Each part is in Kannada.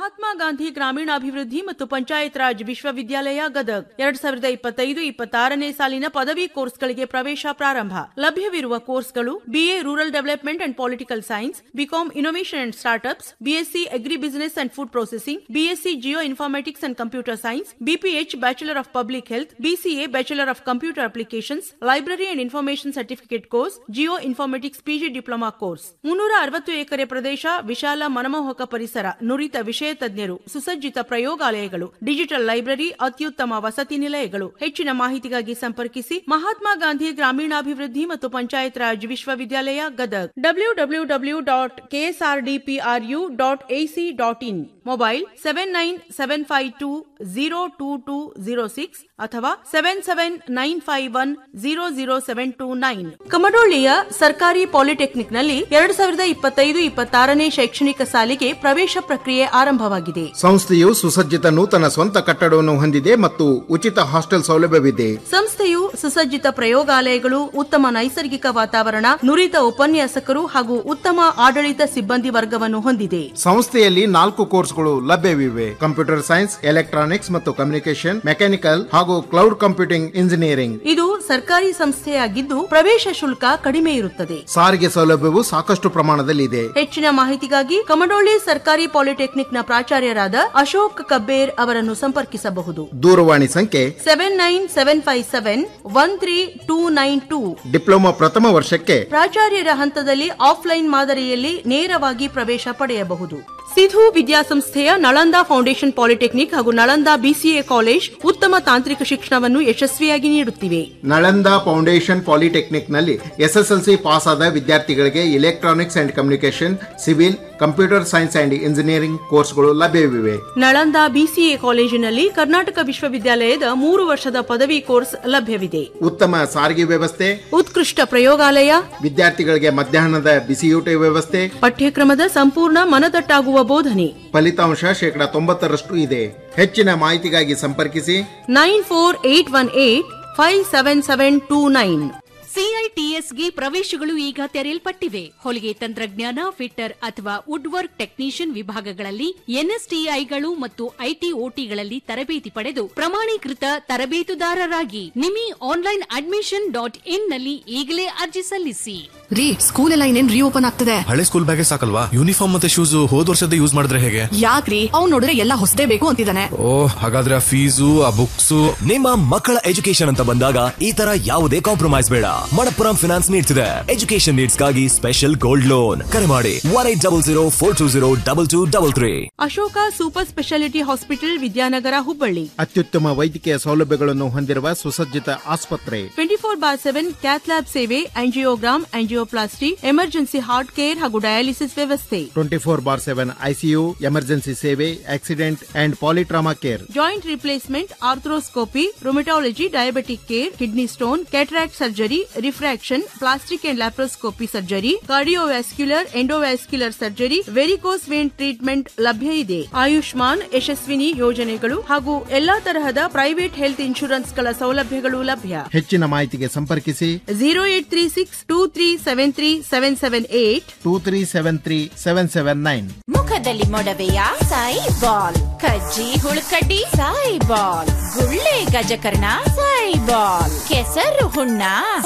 ಮಹಾತ್ಮ ಗಾಂಧಿ ಗ್ರಾಮೀಣಾಭಿವೃದ್ಧಿ ಮತ್ತು ಪಂಚಾಯತ್ ರಾಜ್ ವಿಶ್ವವಿದ್ಯಾಲಯ ಗದಗ್ ಎರಡ್ ಸಾವಿರದ ಇಪ್ಪತ್ತೈದು ಇಪ್ಪತ್ತಾರನೇ ಸಾಲಿನ ಪದವಿ ಕೋರ್ಸ್ಗಳಿಗೆ ಪ್ರವೇಶ ಪ್ರಾರಂಭ ಲಭ್ಯವಿರುವ ಕೋರ್ಸ್ಗಳು BA rural development and political science BCom innovation and startups BSc agri business and food processing BSc geo informatics and computer science BPH bachelor of public health BCA bachelor of computer applications library and information certificate course geo informatics PG diploma course ಮುನ್ನೂರ ಅರವತ್ತು ಎಕರೆ ಪ್ರದೇಶ ವಿಶಾಲ ಮನಮೋಹಕ ಪರಿಸರ ನುರಿತ ವಿಷಯ ತಜ್ಞರು ಸುಸಜ್ಜಿತ ಪ್ರಯೋಗಾಲಯಗಳು ಡಿಜಿಟಲ್ ಲೈಬ್ರರಿ ಅತ್ಯುತ್ತಮ ವಸತಿ ನಿಲಯಗಳು ಹೆಚ್ಚಿನ ಮಾಹಿತಿಗಾಗಿ ಸಂಪರ್ಕಿಸಿ ಮಹಾತ್ಮ ಗಾಂಧಿ ಗ್ರಾಮೀಣಾಭಿವೃದ್ಧಿ ಮತ್ತು ಪಂಚಾಯತ್ ರಾಜ್ ವಿಶ್ವವಿದ್ಯಾಲಯ Gadag W W W dot KSRDPRU dot AC dot in mobile seven nine seven five two zero two two zero six ಅಥವಾ seven seven nine five one zero zero seven two nine ಕಮಡೋಳ್ಳಿಯ ಸರ್ಕಾರಿ ಪಾಲಿಟೆಕ್ನಿಕ್ನಲ್ಲಿ ಎರಡು ಸಾವಿರದ ಇಪ್ಪತ್ತೈದು ಇಪ್ಪತ್ತಾರನೇ ಶೈಕ್ಷಣಿಕ ಸಾಲಿಗೆ ಪ್ರವೇಶ ಪ್ರಕ್ರಿಯೆ ಆರಂಭವಾಗಿದೆ ಸಂಸ್ಥೆಯು ಸುಸಜ್ಜಿತ ನೂತನ ಸ್ವಂತ ಕಟ್ಟಡವನ್ನು ಹೊಂದಿದೆ ಮತ್ತು ಉಚಿತ ಹಾಸ್ಟೆಲ್ ಸೌಲಭ್ಯವಿದೆ ಸಂಸ್ಥೆಯು ಸುಸಜ್ಜಿತ ಪ್ರಯೋಗಾಲಯಗಳು ಉತ್ತಮ ನೈಸರ್ಗಿಕ ವಾತಾವರಣ ನುರಿತ ಉಪನ್ಯಾಸಕರು ಹಾಗೂ ಉತ್ತಮ ಆಡಳಿತ ಸಿಬ್ಬಂದಿ ವರ್ಗವನ್ನು ಹೊಂದಿದೆ ಸಂಸ್ಥೆಯಲ್ಲಿ ನಾಲ್ಕು ಕೋರ್ಸ್ಗಳು ಲಭ್ಯವಿವೆ ಕಂಪ್ಯೂಟರ್ ಸೈನ್ಸ್ ಎಲೆಕ್ಟ್ರಾನಿಕ್ಸ್ ಮತ್ತು ಕಮ್ಯುನಿಕೇಶನ್ ಮೆಕ್ಯಾನಿಕಲ್ ಹಾಗೂ ಕ್ಲೌಡ್ ಕಂಪ್ಯೂಟಿಂಗ್ ಇಂಜಿನಿಯರಿಂಗ್ ಇದು ಸರ್ಕಾರಿ ಸಂಸ್ಥೆಯಾಗಿದ್ದು ಪ್ರವೇಶ ಶುಲ್ಕ ಕಡಿಮೆ ಇರುತ್ತದೆ ಸಾರಿಗೆ ಸೌಲಭ್ಯವು ಸಾಕಷ್ಟು ಪ್ರಮಾಣದಲ್ಲಿದೆ ಹೆಚ್ಚಿನ ಮಾಹಿತಿಗಾಗಿ ಕಮಡೋಳ್ಳಿ ಸರ್ಕಾರಿ ಪಾಲಿಟೆಕ್ನಿಕ್ನ ಪ್ರಾಚಾರ್ಯರಾದ ಅಶೋಕ್ ಕಬ್ಬೇರ್ ಅವರನ್ನು ಸಂಪರ್ಕಿಸಬಹುದು ದೂರವಾಣಿ ಸಂಖ್ಯೆ seven nine seven five seven one three two nine two diploma ಪ್ರಥಮ ವರ್ಷಕ್ಕೆ ಪ್ರಾಚಾರ್ಯರ ಹಂತದಲ್ಲಿ ಆಫ್ಲೈನ್ ಮಾದರಿಯಲ್ಲಿ ನೇರವಾಗಿ ಪ್ರವೇಶ ಪಡೆಯಬಹುದು ಸಿಧು ವಿದ್ಯಾಸಂಸ್ಥೆಯ ನಳಂದ ಫೌಂಡೇಶನ್ ಪಾಲಿಟೆಕ್ನಿಕ್ ಹಾಗೂ ನಳಂದ ಬಿಸಿಎ ಕಾಲೇಜ್ ಉತ್ತಮ ತಾಂತ್ರಿಕ ಶಿಕ್ಷಣವನ್ನು ಯಶಸ್ವಿಯಾಗಿ ನೀಡುತ್ತಿವೆ ನಳಂದ ಫೌಂಡೇಶನ್ ಪಾಲಿಟೆಕ್ನಿಕ್ ನಲ್ಲಿ ಎಸ್ಎಸ್ಎಲ್ಸಿ ಪಾಸ್ ಆದ ವಿದ್ಯಾರ್ಥಿಗಳಿಗೆ electronics and communication civil computer science and engineering ಕೋರ್ಸ್ಗಳು ಲಭ್ಯವಿವೆ ನಳಂದ ಬಿಸಿಎ ಕಾಲೇಜಿನಲ್ಲಿ ಕರ್ನಾಟಕ ವಿಶ್ವವಿದ್ಯಾಲಯದ ಮೂರು ವರ್ಷದ ಪದವಿ ಕೋರ್ಸ್ ಲಭ್ಯವಿದೆ ಉತ್ತಮ ಸಾರಿಗೆ ವ್ಯವಸ್ಥೆ ಉತ್ಕೃಷ್ಟ ಪ್ರಯೋಗಾಲಯ ವಿದ್ಯಾರ್ಥಿಗಳಿಗೆ ಮಧ್ಯಾಹ್ನದ ಬಿಸಿಯೂಟ ವ್ಯವಸ್ಥೆ ಪಠ್ಯಕ್ರಮದ ಸಂಪೂರ್ಣ ಮನದಟ್ಟಾಗುವ ಬೋಧನೆ ಫಲಿತಾಂಶ ಶೇಕಡಾ ತೊಂಬತ್ತರಷ್ಟು ಇದೆ ಹೆಚ್ಚಿನ ಮಾಹಿತಿಗಾಗಿ ಸಂಪರ್ಕಿಸಿ nine four eight one eight five seven seven two nine ಸಿಐಟಿಎಸ್ಗೆ ಪ್ರವೇಶಗಳು ಈಗ ತೆರೆಯಲ್ಪಟ್ಟಿವೆ ಹೊಲಿಗೆ ತಂತ್ರಜ್ಞಾನ ಫಿಟ್ಟರ್ ಅಥವಾ ವುಡ್ ವರ್ಕ್ ಟೆಕ್ನಿಷಿಯನ್ ವಿಭಾಗಗಳಲ್ಲಿ ಎನ್ಎಸ್ಟಿಐಗಳು ಮತ್ತು ಐಟಿ ಓಟಿಗಳಲ್ಲಿ ತರಬೇತಿ ಪಡೆದು ಪ್ರಮಾಣೀಕೃತ ತರಬೇತುದಾರರಾಗಿ NIMI online admission dot in ನಲ್ಲಿ ಈಗಲೇ ಅರ್ಜಿ ಸಲ್ಲಿಸಿ ರೀ ಸ್ಕೂಲ್ ಎಲ್ಲ ಇನ್ನೇನ್ ರೀಓಪನ್ ಆಗ್ತದೆ ಹಳೆ ಸ್ಕೂಲ್ ಬ್ಯಾಗೆ ಸಾಕಲ್ವಾ ಯೂನಿಫಾರ್ಮ್ ಮತ್ತೆ ಶೂಸ್ ಹೋದ್ ವರ್ಷದ ಯೂಸ್ ಮಾಡಿದ್ರೆ ಹೇಗೆ ಯಾಕ್ರಿ ಅವ್ನ್ ನೋಡಿದ್ರೆ ಎಲ್ಲ ಹೊಸದೇ ಬೇಕು ಅಂತಿದ್ದಾನೆ ಓ ಹಾಗಾದ್ರೆ ಆ ಫೀಸು ಆ ಬುಕ್ಸ್ ನಿಮ್ಮ ಮಕ್ಕಳ ಎಜುಕೇಶನ್ ಅಂತ ಬಂದಾಗ ಈ ತರ ಯಾವುದೇ ಕಾಂಪ್ರಮೈಸ್ ಬೇಡ ಮಣಪ್ಪುರಂ ಫಿನಾನ್ಸ್ ನೀಡ್ತಿದೆ ಎಜುಕೇಶನ್ ನೀಡ್ಸ್ಗಾಗಿ ಸ್ಪೆಷಲ್ ಗೋಲ್ಡ್ ಲೋನ್ ಕರೆ ಮಾಡಿ one eight double zero four two zero double two double three Ashoka super speciality hospital Vidyanagar Hubballi ಅತ್ಯುತ್ತಮ ವೈದ್ಯಕೀಯ ಸೌಲಭ್ಯಗಳನ್ನು ಹೊಂದಿರುವ ಸುಸಜ್ಜಿತ ಆಸ್ಪತ್ರೆ twenty four bar seven cath lab ಸೇವೆ angiogram angioplasty emergency heart care ಹಾಗೂ ಡಯಾಲಿಸಿಸ್ ವ್ಯವಸ್ಥೆ twenty four bar seven ICU emergency ಸೇವೆ accident and polytrauma care joint replacement arthroscopy rheumatology diabetic care kidney stone cataract surgery refraction plastic and laparoscopy surgery cardiovascular endovascular surgery varicose vein treatment ಲಭ್ಯ ಇದೆ ಆಯುಷ್ಮಾನ್ ಯಶಸ್ವಿನಿ ಯೋಜನೆಗಳು ಹಾಗೂ ಎಲ್ಲಾ ತರಹದ ಪ್ರೈವೇಟ್ ಹೆಲ್ತ್ ಇನ್ಶೂರೆನ್ಸ್ಗಳ ಸೌಲಭ್ಯಗಳು ಲಭ್ಯ ಹೆಚ್ಚಿನ ಮಾಹಿತಿಗೆ ಸಂಪರ್ಕಿಸಿ zero eight three six two three seven three seven seven eight two three seven three seven seven nine ಮುಖದಲ್ಲಿ ಮೊಡವೆಯ ಸಾಯಿ ಬಾಲ್ ಕಜ್ಜಿ ಹುಳುಕಡ್ಡಿ ಸಾಯಿ ಬಾಲ್ ಗುಳ್ಳೆ ಗಜಕರ್ಣ ಸಾಯಿ ಬಾಲ್ ಕೆಸರು ಹುಣ್ಣ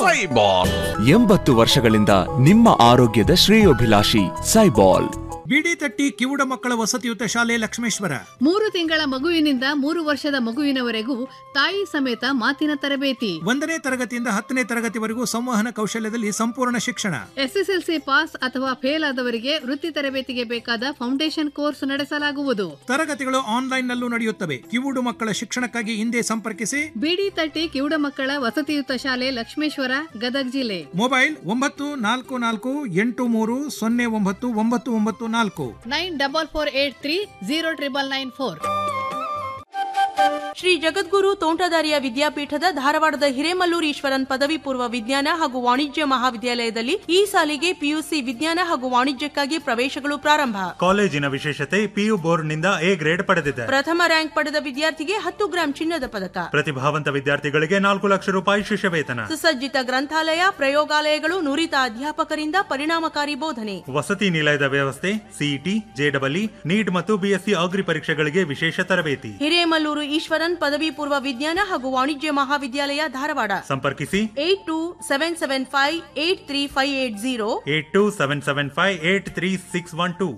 ಎಂಬತ್ತು ವರ್ಷಗಳಿಂದ ನಿಮ್ಮ ಆರೋಗ್ಯದ ಶ್ರೇಯೋಭಿಲಾಷಿ ಸೈಬಾಲ್ ಬಿಡಿ ತಟ್ಟಿ ಕಿವುಡ ಮಕ್ಕಳ ವಸತಿಯುತ ಶಾಲೆ ಲಕ್ಷ್ಮೇಶ್ವರ ಮೂರು ತಿಂಗಳ ಮಗುವಿನಿಂದ ಮೂರು ವರ್ಷದ ಮಗುವಿನವರೆಗೂ ತಾಯಿ ಸಮೇತ ಮಾತಿನ ತರಬೇತಿ ಒಂದನೇ ತರಗತಿಯಿಂದ ಹತ್ತನೇ ತರಗತಿವರೆಗೂ ಸಂವಹನ ಕೌಶಲ್ಯದಲ್ಲಿ ಸಂಪೂರ್ಣ ಶಿಕ್ಷಣ ಎಸ್ಎಸ್ಎಲ್ಸಿ ಪಾಸ್ ಅಥವಾ ಫೇಲ್ ಆದವರಿಗೆ ವೃತ್ತಿ ತರಬೇತಿಗೆ ಬೇಕಾದ ಫೌಂಡೇಶನ್ ಕೋರ್ಸ್ ನಡೆಸಲಾಗುವುದು ತರಗತಿಗಳು ಆನ್ಲೈನ್ ನಲ್ಲೂ ನಡೆಯುತ್ತವೆ ಕಿವುಡು ಮಕ್ಕಳ ಶಿಕ್ಷಣಕ್ಕಾಗಿ ಹಿಂದೆ ಸಂಪರ್ಕಿಸಿ ಬಿಡಿ ತಟ್ಟಿ ಕಿವುಡ ಮಕ್ಕಳ ವಸತಿಯುತ ಶಾಲೆ ಲಕ್ಷ್ಮೇಶ್ವರ ಗದಗ್ ಜಿಲ್ಲೆ ಮೊಬೈಲ್ ಒಂಬತ್ತು ನಾಲ್ಕು ನಾಲ್ಕು ಎಂಟು ಮೂರು ಸೊನ್ನೆ ಒಂಬತ್ತು ಒಂಬತ್ತು ಒಂಬತ್ತು ನಾಲ್ಕು nine double four eight three zero triple nine four Shri Jagadguru Tontadarya ವಿದ್ಯಾಪೀಠದ ಧಾರವಾಡದ ಹಿರೇಮಲ್ಲೂರು ಈಶ್ವರನ್ ಪದವಿ ಪೂರ್ವ ವಿಜ್ಞಾನ ಹಾಗೂ ವಾಣಿಜ್ಯ ಮಹಾವಿದ್ಯಾಲಯದಲ್ಲಿ ಈ ಸಾಲಿಗೆ ಪಿಯುಸಿ ವಿಜ್ಞಾನ ಹಾಗೂ ವಾಣಿಜ್ಯಕ್ಕಾಗಿ ಪ್ರವೇಶಗಳು ಪ್ರಾರಂಭ ಕಾಲೇಜಿನ ವಿಶೇಷತೆ ಪಿಯು ಬೋರ್ಡ್ನಿಂದ ಎ ಗ್ರೇಡ್ ಪಡೆದಿದೆ ಪ್ರಥಮ ರ್ಯಾಂಕ್ ಪಡೆದ ವಿದ್ಯಾರ್ಥಿಗೆ ಹತ್ತು ಗ್ರಾಂ ಚಿನ್ನದ ಪದಕ ಪ್ರತಿಭಾವಂತ ವಿದ್ಯಾರ್ಥಿಗಳಿಗೆ ನಾಲ್ಕು ಲಕ್ಷ ರೂಪಾಯಿ ಶಿಷ್ಯವೇತನ ಸುಸಜ್ಜಿತ ಗ್ರಂಥಾಲಯ ಪ್ರಯೋಗಾಲಯಗಳು ನುರಿತ ಅಧ್ಯಾಪಕರಿಂದ ಪರಿಣಾಮಕಾರಿ ಬೋಧನೆ ವಸತಿ ನಿಲಯದ ವ್ಯವಸ್ಥೆ ಸಿಇಟಿ ಜೆಡಬ್ಲ್ಇ ನೀಟ್ ಮತ್ತು ಬಿಎಸ್ಸಿ ಅಗ್ರಿ ಪರೀಕ್ಷೆಗಳಿಗೆ ವಿಶೇಷ ತರಬೇತಿ ಹಿರೇಮಲ್ಲೂರು ಈಶ್ವರನ್ ಪದವಿ ಪೂರ್ವ ವಿಜ್ಞಾನ ಹಾಗೂ ವಾಣಿಜ್ಯ ಮಹಾವಿದ್ಯಾಲಯ ಧಾರವಾಡ ಸಂಪರ್ಕಿಸಿ eight two seven seven five eight three five eight zero eight two seven seven five eight three six one two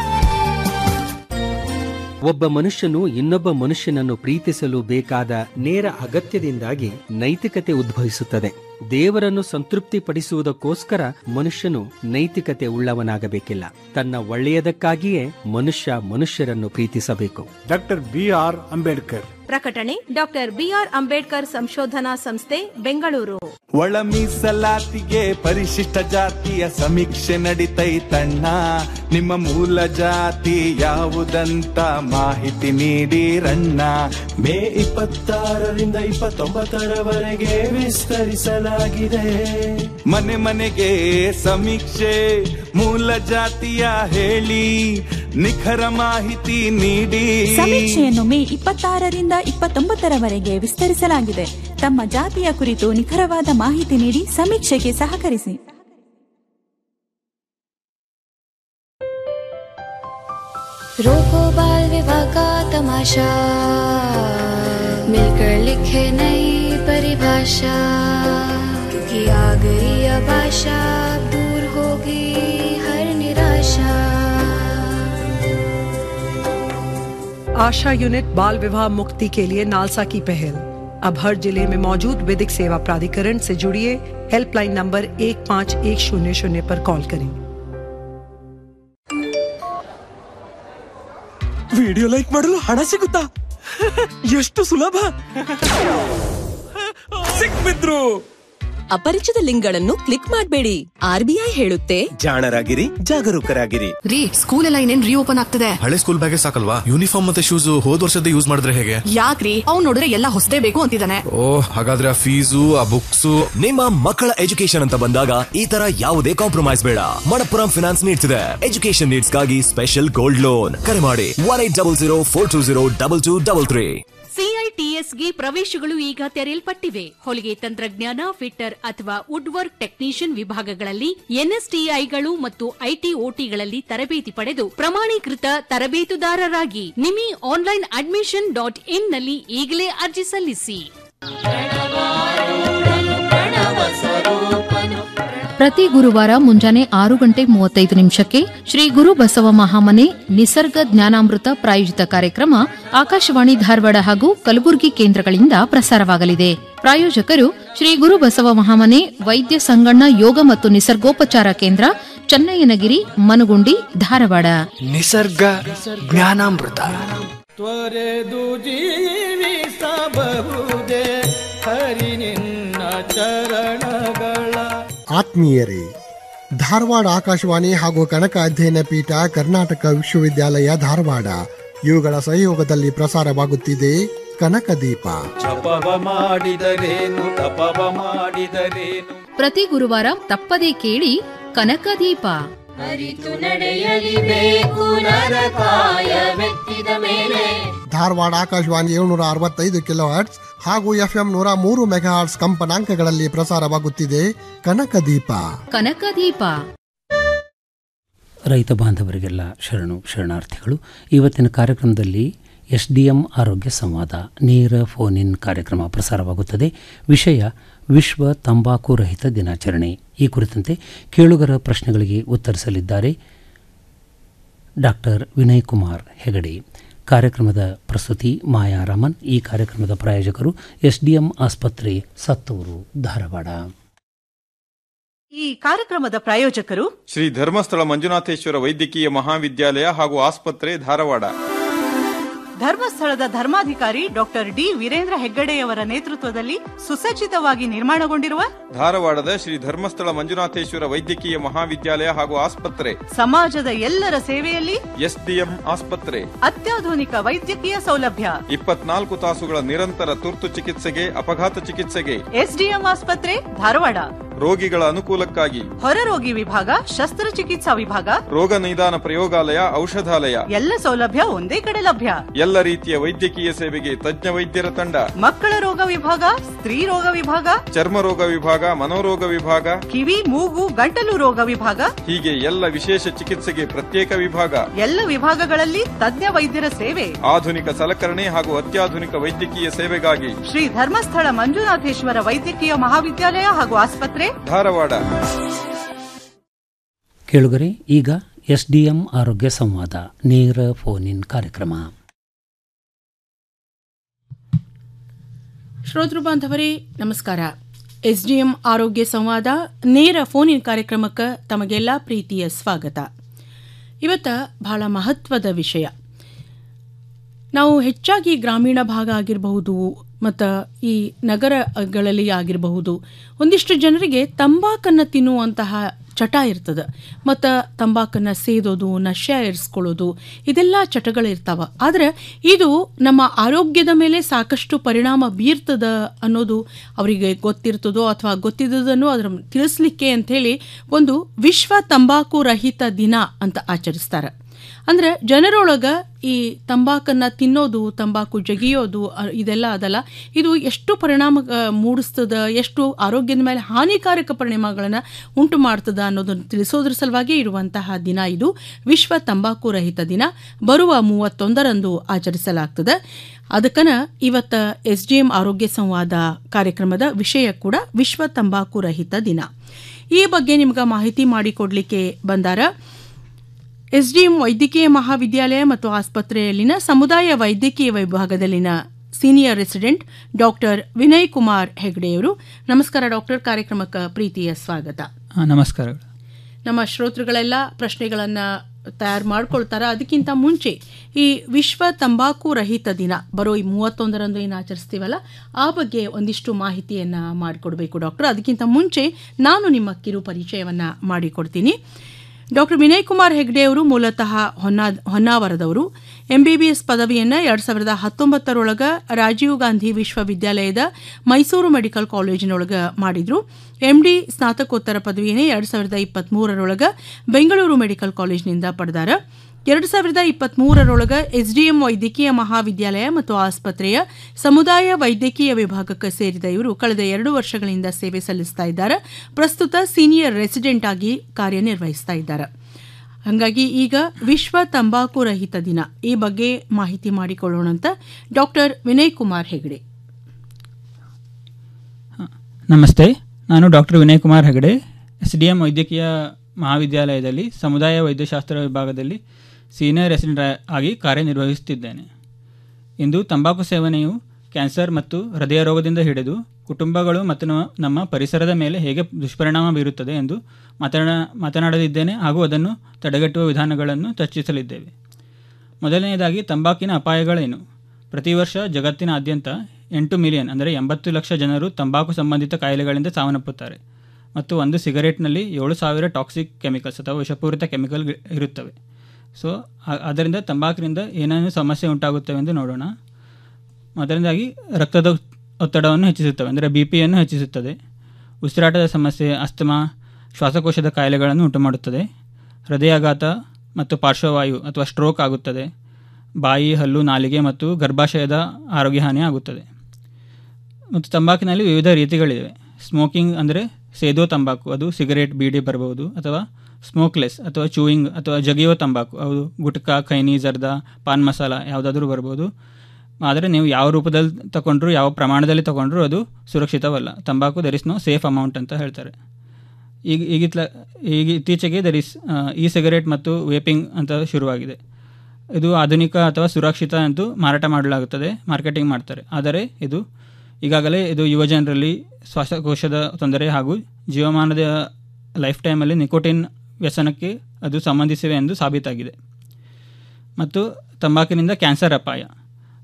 ಒಬ್ಬ ಮನುಷ್ಯನು ಇನ್ನೊಬ್ಬ ಮನುಷ್ಯನನ್ನು ಪ್ರೀತಿಸಲು ಬೇಕಾದ ನೇರ ಅಗತ್ಯದಿಂದಾಗಿ ನೈತಿಕತೆ ಉದ್ಭವಿಸುತ್ತದೆ ದೇವರನ್ನು ಸಂತೃಪ್ತಿಪಡಿಸುವುದಕ್ಕೋಸ್ಕರ ಮನುಷ್ಯನು ನೈತಿಕತೆ ಉಳ್ಳವನಾಗಬೇಕಿಲ್ಲ ತನ್ನ ಒಳ್ಳೆಯದಕ್ಕಾಗಿಯೇ ಮನುಷ್ಯ ಮನುಷ್ಯರನ್ನು ಪ್ರೀತಿಸಬೇಕು ಡಾಕ್ಟರ್ ಬಿ ಆರ್ ಅಂಬೇಡ್ಕರ್ ಪ್ರಕಟಣೆ ಡಾಕ್ಟರ್ ಬಿಆರ್ ಅಂಬೇಡ್ಕರ್ ಸಂಶೋಧನಾ ಸಂಸ್ಥೆ ಬೆಂಗಳೂರು ಒಳ ಮೀಸಲಾತಿಗೆ ಪರಿಶಿಷ್ಟ ಜಾತಿಯ ಸಮೀಕ್ಷೆ ನಡಿತೈತಣ್ಣ ನಿಮ್ಮ ಮೂಲ ಜಾತಿ ಯಾವುದಂತ ಮಾಹಿತಿ ನೀಡಿರಣ್ಣ ಮೇ ಇಪ್ಪತ್ತಾರರಿಂದ ಇಪ್ಪತ್ತೊಂಬತ್ತರವರೆಗೆ ವಿಸ್ತರಿಸಲಾಗಿದೆ ಮನೆ ಮನೆಗೆ ಸಮೀಕ್ಷೆ ಮೂಲ ಜಾತಿಯ ಹೇಳಿ ನಿಖರ ಮಾಹಿತಿ ನೀಡಿ ಸಮೀಕ್ಷೆಯನ್ನು ಮೇ ಇಪ್ಪತ್ತಾರರಿಂದ ಇಪ್ಪತ್ತೊಂಬತ್ತರವರೆಗೆ ವಿಸ್ತರಿಸಲಾಗಿದೆ ತಮ್ಮ ಜಾತಿಯ ಕುರಿತು ನಿಖರವಾದ ಮಾಹಿತಿ ನೀಡಿ ಸಮೀಕ್ಷೆಗೆ ಸಹಕರಿಸಿ रोको बाल विवाह का तमाशा मिलकर लिखे नई परिभाषा क्योंकि आ गई अब आशा दूर होगी हर निराशा आशा यूनिट बाल विवाह मुक्ति के लिए नालसा की पहल अब हर जिले में मौजूद विधिक सेवा प्राधिकरण से जुड़िए हेल्पलाइन नंबर एक पाँच एक शून्य शून्य पर कॉल करें ವಿಡಿಯೋ ಲೈಕ್ ಮಾಡಲು ಹಣ ಸಿಗುತ್ತಾ ಎಷ್ಟು ಸುಲಭ ಸಿಕ್ಬಿದ್ರು ಅಪರಿಚಿತ ಲಿಂಕ್ಗಳನ್ನು ಕ್ಲಿಕ್ ಮಾಡಬೇಡಿ ಆರ್ಬಿಐ ಹೇಳುತ್ತೆ ಜಾಣರಾಗಿರಿ ಜಾಗರೂಕರಾಗಿರಿ ರೀ ಸ್ಕೂಲ್ ಎಲ್ಲ ಇನ್ನೇನ್ ರೀಓಪನ್ ಆಗ್ತದೆ ಹಳೆ ಸ್ಕೂಲ್ ಬ್ಯಾಗೆ ಸಾಕಲ್ವಾ ಯೂನಿಫಾರ್ಮ್ ಮತ್ತೆ ಶೂಸ್ ಹೋದ್ ವರ್ಷದ ಯೂಸ್ ಮಾಡಿದ್ರೆ ಹೇಗೆ ಯಾಕ್ರಿ ಅವ್ನ್ ನೋಡಿದ್ರೆ ಎಲ್ಲ ಹೊಸದೇ ಬೇಕು ಅಂತಿದ್ದಾನೆ ಓ ಹಾಗಾದ್ರೆ ಆ ಫೀಸು ಆ ಬುಕ್ಸು ನಿಮ್ಮ ಮಕ್ಕಳ ಎಜುಕೇಶನ್ ಅಂತ ಬಂದಾಗ ಈ ತರ ಯಾವುದೇ ಕಾಂಪ್ರಮೈಸ್ ಬೇಡ ಮಣಪ್ಪುರಂ ಫಿನಾನ್ಸ್ ನೀಡ್ತಿದೆ ಎಜುಕೇಶನ್ ನೀಡ್ಸ್ಗಾಗಿ ಸ್ಪೆಷಲ್ ಗೋಲ್ಡ್ ಲೋನ್ ಕರೆ ಮಾಡಿ one eight double zero four two zero double two double three ಸಿಐಟಿಎಸ್ಗೆ ಪ್ರವೇಶಗಳು ಈಗ ತೆರೆಯಲ್ಪಟ್ಟಿವೆ ಹೊಲಿಗೆ ತಂತ್ರಜ್ಞಾನ ಫಿಟ್ಟರ್ ಅಥವಾ ವುಡ್ ವರ್ಕ್ ಟೆಕ್ನಿಷಿಯನ್ ವಿಭಾಗಗಳಲ್ಲಿ ಎನ್ಎಸ್ಟಿಐಗಳು ಮತ್ತು ಐಟಿ ಓಟಿಗಳಲ್ಲಿ ತರಬೇತಿ ಪಡೆದು ಪ್ರಮಾಣೀಕೃತ ತರಬೇತುದಾರರಾಗಿ NIMI online admission dot in ನಲ್ಲಿ ಈಗಲೇ ಅರ್ಜಿ ಸಲ್ಲಿಸಿ ಪ್ರತಿ ಗುರುವಾರ ಮುಂಜಾನೆ ಆರು ಗಂಟೆ ಮೂವತ್ತೈದು ನಿಮಿಷಕ್ಕೆ ಶ್ರೀ ಗುರು ಬಸವ ಮಹಾಮನೆ ನಿಸರ್ಗ ಜ್ಞಾನಾಮೃತ ಪ್ರಾಯೋಜಿತ ಕಾರ್ಯಕ್ರಮ ಆಕಾಶವಾಣಿ ಧಾರವಾಡ ಹಾಗೂ ಕಲಬುರಗಿ ಕೇಂದ್ರಗಳಿಂದ ಪ್ರಸಾರವಾಗಲಿದೆ ಪ್ರಾಯೋಜಕರು ಶ್ರೀ ಗುರು ಬಸವ ಮಹಾಮನೆ ವೈದ್ಯ ಸಂಗಣ್ಣ ಯೋಗ ಮತ್ತು ನಿಸರ್ಗೋಪಚಾರ ಕೇಂದ್ರ ಚನ್ನಯ್ಯನಗಿರಿ ಮನುಗುಂಡಿ ಧಾರವಾಡ ನಿಸರ್ಗ ಜ್ಞಾನಾಮೃತ ತ್ವರೆದು ಜೀವಿಸಬಹುದೇ ಹರಿ ನಿನ್ನ ಚರಣಗಳ ಆತ್ಮೀಯರೇ ಧಾರವಾಡ ಆಕಾಶವಾಣಿ ಹಾಗೂ ಕನಕ ಅಧ್ಯಯನ ಪೀಠ ಕರ್ನಾಟಕ ವಿಶ್ವವಿದ್ಯಾಲಯ ಧಾರವಾಡ ಇವುಗಳ ಸಹಯೋಗದಲ್ಲಿ ಪ್ರಸಾರವಾಗುತ್ತಿದೆ ಕನಕ ದೀಪ ಜಪವ ಮಾಡಿದರೇನು ತಪವ ಮಾಡಿದರೇನು ಪ್ರತಿ ಗುರುವಾರ ತಪ್ಪದೇ ಕೇಳಿ ಕನಕದೀಪ ಅರಿತು ನಡೆಯಲಿಬೇಕು ನರಕಾಯವೆತ್ತಿದ ಮೇಲೆ ಧಾರವಾಡ ಆಕಾಶವಾಣಿ ಏಳ್ನೂರ ಅರವತ್ತೈದು ಕಿಲೋ ಹರ್ಟ್ಸ್ ಹಾಗೂ ಎಫ್ಎಂ ನೂರ ಮೂರು ಮೆಗಾಹರ್ಟ್ಸ್ ಕಂಪನಾಂಕಗಳಲ್ಲಿ ಪ್ರಸಾರವಾಗುತ್ತಿದೆ ಕನಕ ದೀಪ ಕನಕದೀಪ ರೈತ ಬಾಂಧವರಿಗೆಲ್ಲ ಶರಣು ಶರಣಾರ್ಥಿಗಳು ಇವತ್ತಿನ ಕಾರ್ಯಕ್ರಮದಲ್ಲಿ ಎಸ್ ಡಿ ಎಂ ಆರೋಗ್ಯ ಸಂವಾದ ನೇರ ಫೋನ್ ಇನ್ ಕಾರ್ಯಕ್ರಮ ಪ್ರಸಾರವಾಗುತ್ತದೆ ವಿಷಯ ವಿಶ್ವ ತಂಬಾಕು ರಹಿತ ದಿನಾಚರಣೆ ಈ ಕುರಿತಂತೆ ಕೇಳುಗರ ಪ್ರಶ್ನೆಗಳಿಗೆ ಉತ್ತರಿಸಲಿದ್ದಾರೆ ಡಾಕ್ಟರ್ ವಿನಯ್ ಕುಮಾರ್ ಹೆಗಡೆ ಕಾರ್ಯಕ್ರಮದ ಪ್ರಸ್ತುತಿ ಮಾಯಾ ರಾಮನ್ ಈ ಕಾರ್ಯಕ್ರಮದ ಪ್ರಾಯೋಜಕರು ಎಸ್ಡಿಎಂ ಆಸ್ಪತ್ರೆ ಸತ್ತೂರು ಧಾರವಾಡ ಈ ಕಾರ್ಯಕ್ರಮದ ಪ್ರಾಯೋಜಕರು ಶ್ರೀ ಧರ್ಮಸ್ಥಳ ಮಂಜುನಾಥೇಶ್ವರ ವೈದ್ಯಕೀಯ ಮಹಾವಿದ್ಯಾಲಯ ಹಾಗೂ ಆಸ್ಪತ್ರೆ ಧಾರವಾಡ ಧರ್ಮಸ್ಥಳದ ಧರ್ಮಾಧಿಕಾರಿ ಡಾಕ್ಟರ್ ಡಿ ವೀರೇಂದ್ರ ಹೆಗ್ಗಡೆಯವರ ನೇತೃತ್ವದಲ್ಲಿ ಸುಸಜ್ಜಿತವಾಗಿ ನಿರ್ಮಾಣಗೊಂಡಿರುವ ಧಾರವಾಡದ ಶ್ರೀ ಧರ್ಮಸ್ಥಳ ಮಂಜುನಾಥೇಶ್ವರ ವೈದ್ಯಕೀಯ ಮಹಾವಿದ್ಯಾಲಯ ಹಾಗೂ ಆಸ್ಪತ್ರೆ ಸಮಾಜದ ಎಲ್ಲರ ಸೇವೆಯಲ್ಲಿ ಎಸ್ಡಿಎಂ ಆಸ್ಪತ್ರೆ ಅತ್ಯಾಧುನಿಕ ವೈದ್ಯಕೀಯ ಸೌಲಭ್ಯ ಇಪ್ಪತ್ನಾಲ್ಕು ತಾಸುಗಳ ನಿರಂತರ ತುರ್ತು ಚಿಕಿತ್ಸೆಗೆ ಅಪಘಾತ ಚಿಕಿತ್ಸೆಗೆ ಎಸ್ಡಿಎಂ ಆಸ್ಪತ್ರೆ ಧಾರವಾಡ ರೋಗಿಗಳ ಅನುಕೂಲಕ್ಕಾಗಿ ಹೊರರೋಗಿ ವಿಭಾಗ ಶಸ್ತ್ರಚಿಕಿತ್ಸಾ ವಿಭಾಗ ರೋಗ ನಿದಾನ ಪ್ರಯೋಗಾಲಯ ಔಷಧಾಲಯ ಎಲ್ಲ ಸೌಲಭ್ಯ ಒಂದೇ ಕಡೆ ಲಭ್ಯ ಎಲ್ಲ ರೀತಿಯ ವೈದ್ಯಕೀಯ ಸೇವೆಗೆ ತಜ್ಞ ವೈದ್ಯರ ತಂಡ ಮಕ್ಕಳ ರೋಗ ವಿಭಾಗ ಸ್ತ್ರೀ ರೋಗ ವಿಭಾಗ ಚರ್ಮ ರೋಗ ವಿಭಾಗ ಮನೋರೋಗ ವಿಭಾಗ ಕಿವಿ ಮೂಗು ಗಂಟಲು ರೋಗ ವಿಭಾಗ ಹೀಗೆ ಎಲ್ಲ ವಿಶೇಷ ಚಿಕಿತ್ಸೆಗೆ ಪ್ರತ್ಯೇಕ ವಿಭಾಗ ಎಲ್ಲ ವಿಭಾಗಗಳಲ್ಲಿ ತಜ್ಞ ವೈದ್ಯರ ಸೇವೆ ಆಧುನಿಕ ಸಲಕರಣೆ ಹಾಗೂ ಅತ್ಯಾಧುನಿಕ ವೈದ್ಯಕೀಯ ಸೇವೆಗಾಗಿ ಶ್ರೀ ಧರ್ಮಸ್ಥಳ ಮಂಜುನಾಥೇಶ್ವರ ವೈದ್ಯಕೀಯ ಮಹಾವಿದ್ಯಾಲಯ ಹಾಗೂ ಆಸ್ಪತ್ರೆ ಧಾರವಾಡ ಕೇಳುಗರೆ ಈಗ ಎಸ್ಡಿಎಂ ಆರೋಗ್ಯ ಸಂವಾದ ನೇರ ಫೋನ್ ಇನ್ ಕಾರ್ಯಕ್ರಮ ಶ್ರೋತೃ ಬಾಂಧವರೇ ನಮಸ್ಕಾರ ಎಸ್ಡಿಎಂ ಆರೋಗ್ಯ ಸಂವಾದ ನೇರ ಫೋನ್ ಇನ್ ಕಾರ್ಯಕ್ರಮಕ್ಕೆ ತಮಗೆಲ್ಲ ಪ್ರೀತಿಯ ಸ್ವಾಗತ ಇವತ್ತ ಬಹಳ ಮಹತ್ವದ ವಿಷಯ ನಾವು ಹೆಚ್ಚಾಗಿ ಗ್ರಾಮೀಣ ಭಾಗ ಆಗಿರಬಹುದು ಮತ್ತು ಈ ನಗರಗಳಲ್ಲಿ ಆಗಿರಬಹುದು ಒಂದಿಷ್ಟು ಜನರಿಗೆ ತಂಬಾಕನ್ನು ತಿನ್ನುವಂತಹ ಚಟ ಇರ್ತದೆ ಮತ್ತು ತಂಬಾಕನ್ನು ಸೇದೋದು ನಶೆ ಏರಿಸ್ಕೊಳ್ಳೋದು ಇದೆಲ್ಲ ಚಟಗಳಿರ್ತಾವ ಆದರೆ ಇದು ನಮ್ಮ ಆರೋಗ್ಯದ ಮೇಲೆ ಸಾಕಷ್ಟು ಪರಿಣಾಮ ಬೀರ್ತದ ಅನ್ನೋದು ಅವರಿಗೆ ಗೊತ್ತಿರ್ತದೋ ಅಥವಾ ಗೊತ್ತಿದ್ದದನ್ನು ಅದರ ತಿಳಿಸ್ಲಿಕ್ಕೆ ಅಂಥೇಳಿ ಒಂದು ವಿಶ್ವ ತಂಬಾಕು ರಹಿತ ದಿನ ಅಂತ ಆಚರಿಸ್ತಾರೆ ಅಂದ್ರೆ ಜನರೊಳಗ ಈ ತಂಬಾಕನ್ನ ತಿನ್ನೋದು ತಂಬಾಕು ಜಗಿಯೋದು ಅ- ಇದೆಲ್ಲ ಅದಲ್ಲ ಇದು ಎಷ್ಟು ಪರಿಣಾಮ ಆ, ಮೂಡಿಸ್ತದ ಎಷ್ಟು ಆರೋಗ್ಯದ ಮೇಲೆ ಹಾನಿಕಾರಕ ಪರಿಣಾಮಗಳನ್ನು ಉಂಟು ಮಾಡ್ತದ ಅನ್ನೋದನ್ನು ತಿಳಿಸೋದ್ರ ಸಲುವಾಗಿ ಇರುವಂತಹ ದಿನ ಇದು ವಿಶ್ವ ತಂಬಾಕು ರಹಿತ ದಿನ ಬರುವ ಮೂವತ್ತೊಂದರಂದು ಆಚರಿಸಲಾಗ್ತದೆ ಅದಕ್ಕನ ಇವತ್ತ ಎಸ್ ಡಿ ಎಂ ಆರೋಗ್ಯ ಸಂವಾದ ಕಾರ್ಯಕ್ರಮದ ವಿಷಯ ಕೂಡ ವಿಶ್ವ ತಂಬಾಕು ರಹಿತ ದಿನ ಈ ಬಗ್ಗೆ ನಿಮ್ಗೆ ಮಾಹಿತಿ ಮಾಡಿಕೊಡ್ಲಿಕ್ಕೆ ಬಂದಾರ ಎಸ್ಡಿಎಂ ವೈದ್ಯಕೀಯ ಮಹಾವಿದ್ಯಾಲಯ ಮತ್ತು ಆಸ್ಪತ್ರೆಯಲ್ಲಿನ ಸಮುದಾಯ ವೈದ್ಯಕೀಯ ವಿಭಾಗದಲ್ಲಿನ senior resident doctor Vinay Kumar ಹೆಗ್ಡೆಯವರು ನಮಸ್ಕಾರ ಡಾಕ್ಟರ್ ಕಾರ್ಯಕ್ರಮಕ್ಕೆ ಪ್ರೀತಿಯ ಸ್ವಾಗತ ಆ, ನಮಸ್ಕಾರಗಳು ನಮ್ಮ ಶ್ರೋತೃಗಳೆಲ್ಲ ಪ್ರಶ್ನೆಗಳನ್ನು ತಯಾರು ಮಾಡ್ಕೊಳ್ತಾರೆ ಅದಕ್ಕಿಂತ ಮುಂಚೆ ಈ ವಿಶ್ವ ತಂಬಾಕು ರಹಿತ ದಿನ ಬರೋ ಈ ಮೂವತ್ತೊಂದರಂದು ಏನು ಆಚರಿಸ್ತೀವಲ್ಲ ಆ ಬಗ್ಗೆ ಒಂದಿಷ್ಟು ಮಾಹಿತಿಯನ್ನು ಮಾಡಿಕೊಡ್ಬೇಕು ಡಾಕ್ಟರ್ ಅದಕ್ಕಿಂತ ಮುಂಚೆ ನಾನು ನಿಮ್ಮ ಕಿರು ಪರಿಚಯವನ್ನು ಮಾಡಿಕೊಡ್ತೀನಿ ಡಾಕ್ಟರ್ ವಿನಯ್ ಕುಮಾರ್ ಹೆಗ್ಡೆ ಅವರು ಮೂಲತಃ ಹೊನ್ನಾ ಹೊನ್ನಾವರದವರು ಎಂಬಿಬಿಎಸ್ ಪದವಿಯನ್ನು ಎರಡು ಸಾವಿರದ ಹತ್ತೊಂಬತ್ತರೊಳಗ ರಾಜೀವ್ ಗಾಂಧಿ ವಿಶ್ವವಿದ್ಯಾಲಯದ ಮೈಸೂರು ಮೆಡಿಕಲ್ ಕಾಲೇಜಿನೊಳಗೆ ಮಾಡಿದ್ರು ಎಂಡಿ ಸ್ನಾತಕೋತ್ತರ ಪದವಿಯನ್ನು ಎರಡು ಸಾವಿರದ ಇಪ್ಪತ್ತ್ಮೂರರೊಳಗ ಬೆಂಗಳೂರು ಮೆಡಿಕಲ್ ಕಾಲೇಜಿನಿಂದ ಪಡೆದಾರ ಎರಡು ಸಾವಿರದ ಇಪ್ಪತ್ತ್ಮೂರರೊಳಗ ಎಸ್ಡಿಎಂ ವೈದ್ಯಕೀಯ ಮಹಾವಿದ್ಯಾಲಯ ಮತ್ತು ಆಸ್ಪತ್ರೆಯ ಸಮುದಾಯ ವೈದ್ಯಕೀಯ ವಿಭಾಗಕ್ಕೆ ಸೇರಿದ ಇವರು ಕಳೆದ ಎರಡು ವರ್ಷಗಳಿಂದ ಸೇವೆ ಸಲ್ಲಿಸ್ತಾ ಇದ್ದಾರೆ ಪ್ರಸ್ತುತ ಸೀನಿಯರ್ ರೆಸಿಡೆಂಟ್ ಆಗಿ ಕಾರ್ಯನಿರ್ವಹಿಸ್ತಾ ಇದ್ದಾರೆ ಹಾಗಾಗಿ ಈಗ ವಿಶ್ವ ತಂಬಾಕು ರಹಿತ ದಿನ ಈ ಬಗ್ಗೆ ಮಾಹಿತಿ ಮಾಡಿಕೊಳ್ಳೋಣಂತ ಡಾಕ್ಟರ್ ವಿನಯ್ ಕುಮಾರ್ ಹೆಗಡೆ ನಮಸ್ತೆ ನಾನು doctor Vinay Kumar Hegade S D M ವೈದ್ಯಕೀಯ ಮಹಾವಿದ್ಯಾಲಯದಲ್ಲಿ ಸಮುದಾಯ ವೈದ್ಯಶಾಸ್ತ್ರ ವಿಭಾಗದಲ್ಲಿ ಸೀನಿಯರ್ ರೆಸಿಡೆಂಟ್ ಆಗಿ ಕಾರ್ಯನಿರ್ವಹಿಸುತ್ತಿದ್ದೇನೆ ಇಂದು ತಂಬಾಕು ಸೇವನೆಯು ಕ್ಯಾನ್ಸರ್ ಮತ್ತು ಹೃದಯ ರೋಗದಿಂದ ಹಿಡಿದು ಕುಟುಂಬಗಳು ಮತ್ತು ನಮ್ಮ- ನಮ್ಮ ಪರಿಸರದ ಮೇಲೆ ಹೇಗೆ ದುಷ್ಪರಿಣಾಮ ಬೀರುತ್ತದೆ ಎಂದು ಮಾತನಾ ಮಾತನಾಡಲಿದ್ದೇನೆ ಹಾಗೂ ಅದನ್ನು ತಡೆಗಟ್ಟುವ ವಿಧಾನಗಳನ್ನು ಚರ್ಚಿಸಲಿದ್ದೇವೆ ಮೊದಲನೆಯದಾಗಿ ತಂಬಾಕಿನ ಅಪಾಯಗಳೇನು ಪ್ರತಿ ವರ್ಷ ಜಗತ್ತಿನಾದ್ಯಂತ ಎಂಟು ಮಿಲಿಯನ್ ಅಂದರೆ ಎಂಬತ್ತು ಲಕ್ಷ ಜನರು ತಂಬಾಕು ಸಂಬಂಧಿತ ಕಾಯಿಲೆಗಳಿಂದ ಸಾವನ್ನಪ್ಪುತ್ತಾರೆ ಮತ್ತು ಒಂದು ಸಿಗರೇಟ್ನಲ್ಲಿ ಏಳು ಸಾವಿರ ಟಾಕ್ಸಿಕ್ ಕೆಮಿಕಲ್ಸ್ ಅಥವಾ ವಿಷಪೂರಿತ ಕೆಮಿಕಲ್ ಇರುತ್ತವೆ ಸೊ ಆ- ಅದರಿಂದ ತಂಬಾಕಿನಿಂದ ಏನೇನು ಸಮಸ್ಯೆ ಉಂಟಾಗುತ್ತವೆ ಎಂದು ನೋಡೋಣ ಮೊದಲನೇದಾಗಿ ರಕ್ತದ ಒತ್ತಡವನ್ನು ಹೆಚ್ಚಿಸುತ್ತವೆ ಅಂದರೆ ಬಿ ಪಿಯನ್ನು ಹೆಚ್ಚಿಸುತ್ತದೆ ಉಸಿರಾಟದ ಸಮಸ್ಯೆ ಅಸ್ತಮಾ ಶ್ವಾಸಕೋಶದ ಕಾಯಿಲೆಗಳನ್ನು ಉಂಟುಮಾಡುತ್ತದೆ ಹೃದಯಾಘಾತ ಮತ್ತು ಪಾರ್ಶ್ವವಾಯು ಅಥವಾ ಸ್ಟ್ರೋಕ್ ಆಗುತ್ತದೆ ಬಾಯಿ ಹಲ್ಲು ನಾಲಿಗೆ ಮತ್ತು ಗರ್ಭಾಶಯದ ಆರೋಗ್ಯ ಹಾನಿ ಆಗುತ್ತದೆ ಮತ್ತು ತಂಬಾಕಿನಲ್ಲಿ ವಿವಿಧ ರೀತಿಗಳಿವೆ ಸ್ಮೋಕಿಂಗ್ ಅಂದರೆ ಸೇದೋ ತಂಬಾಕು ಅದು ಸಿಗರೇಟ್ ಬೀಡಿ ಬರಬಹುದು ಅಥವಾ ಸ್ಮೋಕ್ಲೆಸ್ ಅಥವಾ ಚೂಯಿಂಗ್ ಅಥವಾ ಜಗಿಯೋ ತಂಬಾಕು ಅದು ಗುಟ್ಕಾ ಖೈನಿ ಜರ್ದ ಪಾನ್ ಮಸಾಲ ಯಾವುದಾದ್ರೂ ಬರ್ಬೋದು ಆದರೆ ನೀವು ಯಾವ ರೂಪದಲ್ಲಿ ತಗೊಂಡ್ರು ಯಾವ ಪ್ರಮಾಣದಲ್ಲಿ ತಗೊಂಡ್ರು ಅದು ಸುರಕ್ಷಿತವಲ್ಲ ತಂಬಾಕು there is no safe amount ಅಂತ ಹೇಳ್ತಾರೆ ಈಗ ಈಗಿತ್ಲ ಈಗ ಇತ್ತೀಚೆಗೆ ದರ್ ಇಸ್ ಇ ಸಿಗರೇಟ್ ಮತ್ತು ವೇಪಿಂಗ್ ಅಂತ ಶುರುವಾಗಿದೆ ಇದು ಆಧುನಿಕ ಅಥವಾ ಸುರಕ್ಷಿತ ಅಂತೂ ಮಾರಾಟ ಮಾಡಲಾಗುತ್ತದೆ ಮಾರ್ಕೆಟಿಂಗ್ ಮಾಡ್ತಾರೆ ಆದರೆ ಇದು ಈಗಾಗಲೇ ಇದು ಯುವ ಜನರಲ್ಲಿ ಶ್ವಾಸಕೋಶದ ತೊಂದರೆ ಹಾಗೂ ಜೀವಮಾನದ ಲೈಫ್ ಟೈಮಲ್ಲಿ ನಿಕೋಟಿನ್ ವ್ಯಸನಕ್ಕೆ ಅದು ಸಂಬಂಧಿಸಿವೆ ಎಂದು ಸಾಬೀತಾಗಿದೆ ಮತ್ತು ತಂಬಾಕಿನಿಂದ ಕ್ಯಾನ್ಸರ್ ಅಪಾಯ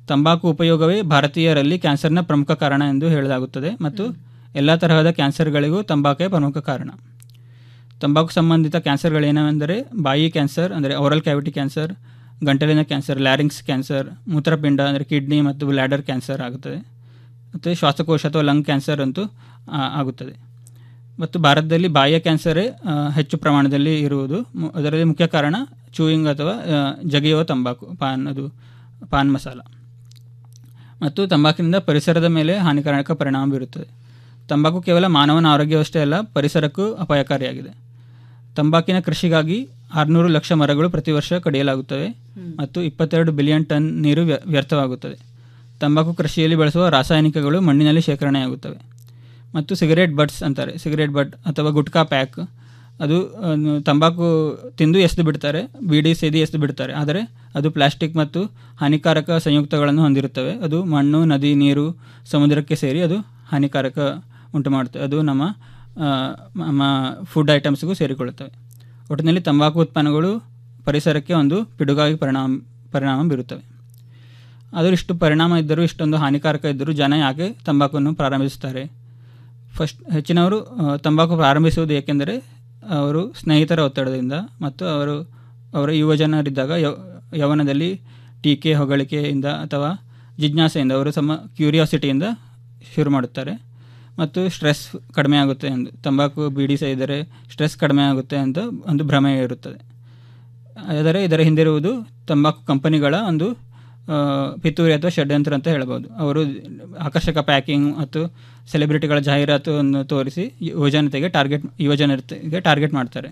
ತಂಬಾಕು ಉಪಯೋಗವೇ ಭಾರತೀಯರಲ್ಲಿ ಕ್ಯಾನ್ಸರ್ನ ಪ್ರಮುಖ ಕಾರಣ ಎಂದು ಹೇಳಲಾಗುತ್ತದೆ ಮತ್ತು ಎಲ್ಲ ತರಹದ ಕ್ಯಾನ್ಸರ್ಗಳಿಗೂ ತಂಬಾಕೇ ಪ್ರಮುಖ ಕಾರಣ ತಂಬಾಕು ಸಂಬಂಧಿತ ಕ್ಯಾನ್ಸರ್ಗಳೇನೆಂದರೆ ಬಾಯಿ ಕ್ಯಾನ್ಸರ್ ಅಂದರೆ ಓರಲ್ ಕ್ಯಾವಿಟಿ ಕ್ಯಾನ್ಸರ್ ಗಂಟಲಿನ ಕ್ಯಾನ್ಸರ್ ಲ್ಯಾರಿಂಗ್ಸ್ ಕ್ಯಾನ್ಸರ್ ಮೂತ್ರಪಿಂಡ ಅಂದರೆ ಕಿಡ್ನಿ ಮತ್ತು ಬ್ಲ್ಯಾಡರ್ ಕ್ಯಾನ್ಸರ್ ಆಗುತ್ತದೆ ಮತ್ತು ಶ್ವಾಸಕೋಶ ಅಥವಾ ಲಂಗ್ ಕ್ಯಾನ್ಸರ್ ಅಂತೂ ಆ, ಆಗುತ್ತದೆ ಮತ್ತು ಭಾರತದಲ್ಲಿ ಬಾಯಿಯ ಕ್ಯಾನ್ಸರೇ ಆ, ಹೆಚ್ಚು ಪ್ರಮಾಣದಲ್ಲಿ ಇರುವುದು ಮು- ಅದರಲ್ಲಿ ಮುಖ್ಯ ಕಾರಣ ಚೂಯಿಂಗ್ ಅಥವಾ ಆ, ಜಗಿಯುವ ತಂಬಾಕು ಪಾನ್ ಅದು ಪಾನ್ ಮಸಾಲ ಮತ್ತು ತಂಬಾಕಿನಿಂದ ಪರಿಸರದ ಮೇಲೆ ಹಾನಿಕಾರಕ ಪರಿಣಾಮ ಬೀರುತ್ತದೆ ತಂಬಾಕು ಕೇವಲ ಮಾನವನ ಆರೋಗ್ಯವಷ್ಟೇ ಅಲ್ಲ ಪರಿಸರಕ್ಕೂ ಅಪಾಯಕಾರಿಯಾಗಿದೆ ತಂಬಾಕಿನ ಕೃಷಿಗಾಗಿ ಆರುನೂರು ಲಕ್ಷ ಮರಗಳು ಪ್ರತಿ ವರ್ಷ ಕಡಿಯಲಾಗುತ್ತವೆ ಮತ್ತು ಇಪ್ಪತ್ತೆರಡು ಬಿಲಿಯನ್ ಟನ್ ನೀರು ವ್ಯ- ವ್ಯರ್ಥವಾಗುತ್ತದೆ ತಂಬಾಕು ಕೃಷಿಯಲ್ಲಿ ಬಳಸುವ ರಾಸಾಯನಿಕಗಳು ಮಣ್ಣಿನಲ್ಲಿ ಶೇಖರಣೆಯಾಗುತ್ತವೆ ಮತ್ತು ಸಿಗರೇಟ್ ಬಡ್ಸ್ ಅಂತಾರೆ ಸಿಗರೇಟ್ ಬಡ್ ಅಥವಾ ಗುಟ್ಕಾ ಪ್ಯಾಕ್ ಅದು ಆ, ತಂಬಾಕು ತಿಂದು ಎಸೆದು ಬಿಡ್ತಾರೆ ಬೀಡಿ ಸೇದಿ ಎಸೆದು ಬಿಡ್ತಾರೆ ಆದರೆ ಅದು ಪ್ಲಾಸ್ಟಿಕ್ ಮತ್ತು ಹಾನಿಕಾರಕ ಸಂಯುಕ್ತಗಳನ್ನು ಹೊಂದಿರುತ್ತವೆ ಅದು ಮಣ್ಣು ನದಿ ನೀರು ಸಮುದ್ರಕ್ಕೆ ಸೇರಿ ಅದು ಹಾನಿಕಾರಕ ಉಂಟು ಮಾಡುತ್ತೆ ಅದು ನಮ್ಮ ಆ, ನಮ್ಮ ಫುಡ್ ಐಟಮ್ಸ್ಗೂ ಸೇರಿಕೊಳ್ಳುತ್ತವೆ ಒಟ್ಟಿನಲ್ಲಿ ತಂಬಾಕು ಉತ್ಪನ್ನಗಳು ಪರಿಸರಕ್ಕೆ ಒಂದು ಪಿಡುಗಾಗಿ ಪರಿಣಾಮ ಪರಿಣಾಮ ಬೀರುತ್ತವೆ ಆದರೂ ಇಷ್ಟು ಪರಿಣಾಮ ಇದ್ದರೂ ಇಷ್ಟೊಂದು ಹಾನಿಕಾರಕ ಇದ್ದರೂ ಜನ ಯಾಕೆ ತಂಬಾಕನ್ನು ಪ್ರಾರಂಭಿಸುತ್ತಾರೆ ಫಸ್ಟ್ ಹೆಚ್ಚಿನವರು ಆ, ತಂಬಾಕು ಪ್ರಾರಂಭಿಸುವುದು ಏಕೆಂದರೆ ಅವರು ಸ್ನೇಹಿತರ ಒತ್ತಡದಿಂದ ಮತ್ತು ಅವರು ಅವರ ಯುವಜನರಿದ್ದಾಗ ಯವ ಯೌವನದಲ್ಲಿ ಟೀಕೆ ಹೊಗಳಿಕೆಯಿಂದ ಅಥವಾ ಜಿಜ್ಞಾಸೆಯಿಂದ ಅವರು ತಮ್ಮ ಕ್ಯೂರಿಯಾಸಿಟಿಯಿಂದ ಶುರು ಮಾಡುತ್ತಾರೆ ಮತ್ತು ಸ್ಟ್ರೆಸ್ ಕಡಿಮೆ ಆಗುತ್ತೆ ಎಂದು ತಂಬಾಕು ಬೀಡಿ ಸೇದಿದರೆ ಸ್ಟ್ರೆಸ್ ಕಡಿಮೆ ಆಗುತ್ತೆ ಅಂತ ಒಂದು ಭ್ರಮೆ ಇರುತ್ತದೆ ಆದರೆ ಇದರ ಹಿಂದಿರುವುದು ತಂಬಾಕು ಕಂಪನಿಗಳ ಒಂದು ಆ, ಪಿತೂರಿ ಅಥವಾ ಷಡ್ಯಂತ್ರ ಅಂತ ಹೇಳ್ಬೋದು ಅವರು ಆಕರ್ಷಕ ಪ್ಯಾಕಿಂಗ್ ಮತ್ತು ಸೆಲೆಬ್ರಿಟಿಗಳ ಜಾಹೀರಾತನ್ನು ತೋರಿಸಿ ಯುವಜನತೆಗೆ ಟಾರ್ಗೆಟ್ ಯುವಜನತೆಗೆ ಟಾರ್ಗೆಟ್ ಮಾಡ್ತಾರೆ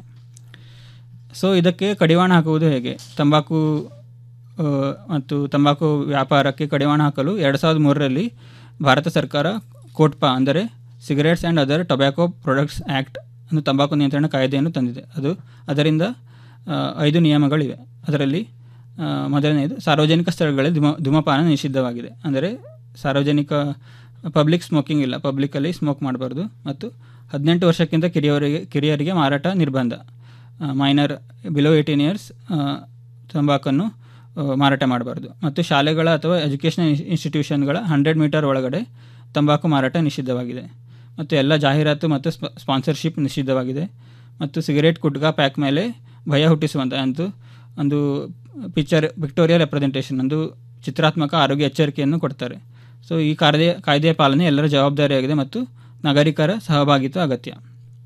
ಸೊ ಇದಕ್ಕೆ ಕಡಿವಾಣ ಹಾಕುವುದು ಹೇಗೆ ತಂಬಾಕು ಆ, ಮತ್ತು ತಂಬಾಕು ವ್ಯಾಪಾರಕ್ಕೆ ಕಡಿವಾಣ ಹಾಕಲು ಎರಡು ಸಾವಿರದ ಮೂರರಲ್ಲಿ ಭಾರತ ಸರ್ಕಾರ ಕೋಟ್ಪಾ ಅಂದರೆ cigarettes and other tobacco products act ಅನ್ನು ತಂಬಾಕು ನಿಯಂತ್ರಣ ಕಾಯ್ದೆಯನ್ನು ತಂದಿದೆ ಅದು ಅದರಿಂದ ಆ, ಐದು ನಿಯಮಗಳಿವೆ ಅದರಲ್ಲಿ ಆ, ಮೊದಲನೆಯದು ಸಾರ್ವಜನಿಕ ಸ್ಥಳಗಳಲ್ಲಿ ಧೂಮ ಧೂಮಪಾನ ನಿಷಿದ್ಧವಾಗಿದೆ ಅಂದರೆ ಸಾರ್ವಜನಿಕ ಪಬ್ಲಿಕ್ ಸ್ಮೋಕಿಂಗ್ ಇಲ್ಲ ಪಬ್ಲಿಕಲ್ಲಿ ಸ್ಮೋಕ್ ಮಾಡಬಾರ್ದು ಮತ್ತು ಹದಿನೆಂಟು ವರ್ಷಕ್ಕಿಂತ ಕಿರಿಯವರಿಗೆ ಕಿರಿಯರಿಗೆ ಮಾರಾಟ ನಿರ್ಬಂಧ ಮೈನರ್ ಬಿಲೋ ಏಯ್ಟೀನ್ ಇಯರ್ಸ್ ತಂಬಾಕನ್ನು ಆ, ಮಾರಾಟ ಮಾಡಬಾರ್ದು ಮತ್ತು ಶಾಲೆಗಳ ಅಥವಾ ಎಜುಕೇಷನ್ ಇನ್ಸ್ಟಿಟ್ಯೂಷನ್ಗಳ ಹಂಡ್ರೆಡ್ ಮೀಟರ್ ಒಳಗಡೆ ತಂಬಾಕು ಮಾರಾಟ ನಿಷಿದ್ಧವಾಗಿದೆ ಮತ್ತು ಎಲ್ಲ ಜಾಹೀರಾತು ಮತ್ತು ಸ್ಪ ಸ್ಪಾನ್ಸರ್ಶಿಪ್ ನಿಷಿದ್ಧವಾಗಿದೆ ಮತ್ತು ಸಿಗರೇಟ್ ಗುಟ್ಕಾ ಪ್ಯಾಕ್ ಮೇಲೆ ಭಯ ಹುಟ್ಟಿಸುವಂಥ ಅಂತೂ ಒಂದು ಪಿಕ್ಚರ್ ವಿಕ್ಟೋರಿಯಾ ರೆಪ್ರೆಸೆಂಟೇಷನ್ ಒಂದು ಚಿತ್ರಾತ್ಮಕ ಆರೋಗ್ಯ ಎಚ್ಚರಿಕೆಯನ್ನು ಕೊಡ್ತಾರೆ ಸೊ ಈ ಕಾಯ್ದೆ ಕಾಯ್ದೆಯ ಪಾಲನೆ ಎಲ್ಲರ ಜವಾಬ್ದಾರಿಯಾಗಿದೆ ಮತ್ತು ನಾಗರಿಕರ ಸಹಭಾಗಿತ್ವ ಅಗತ್ಯ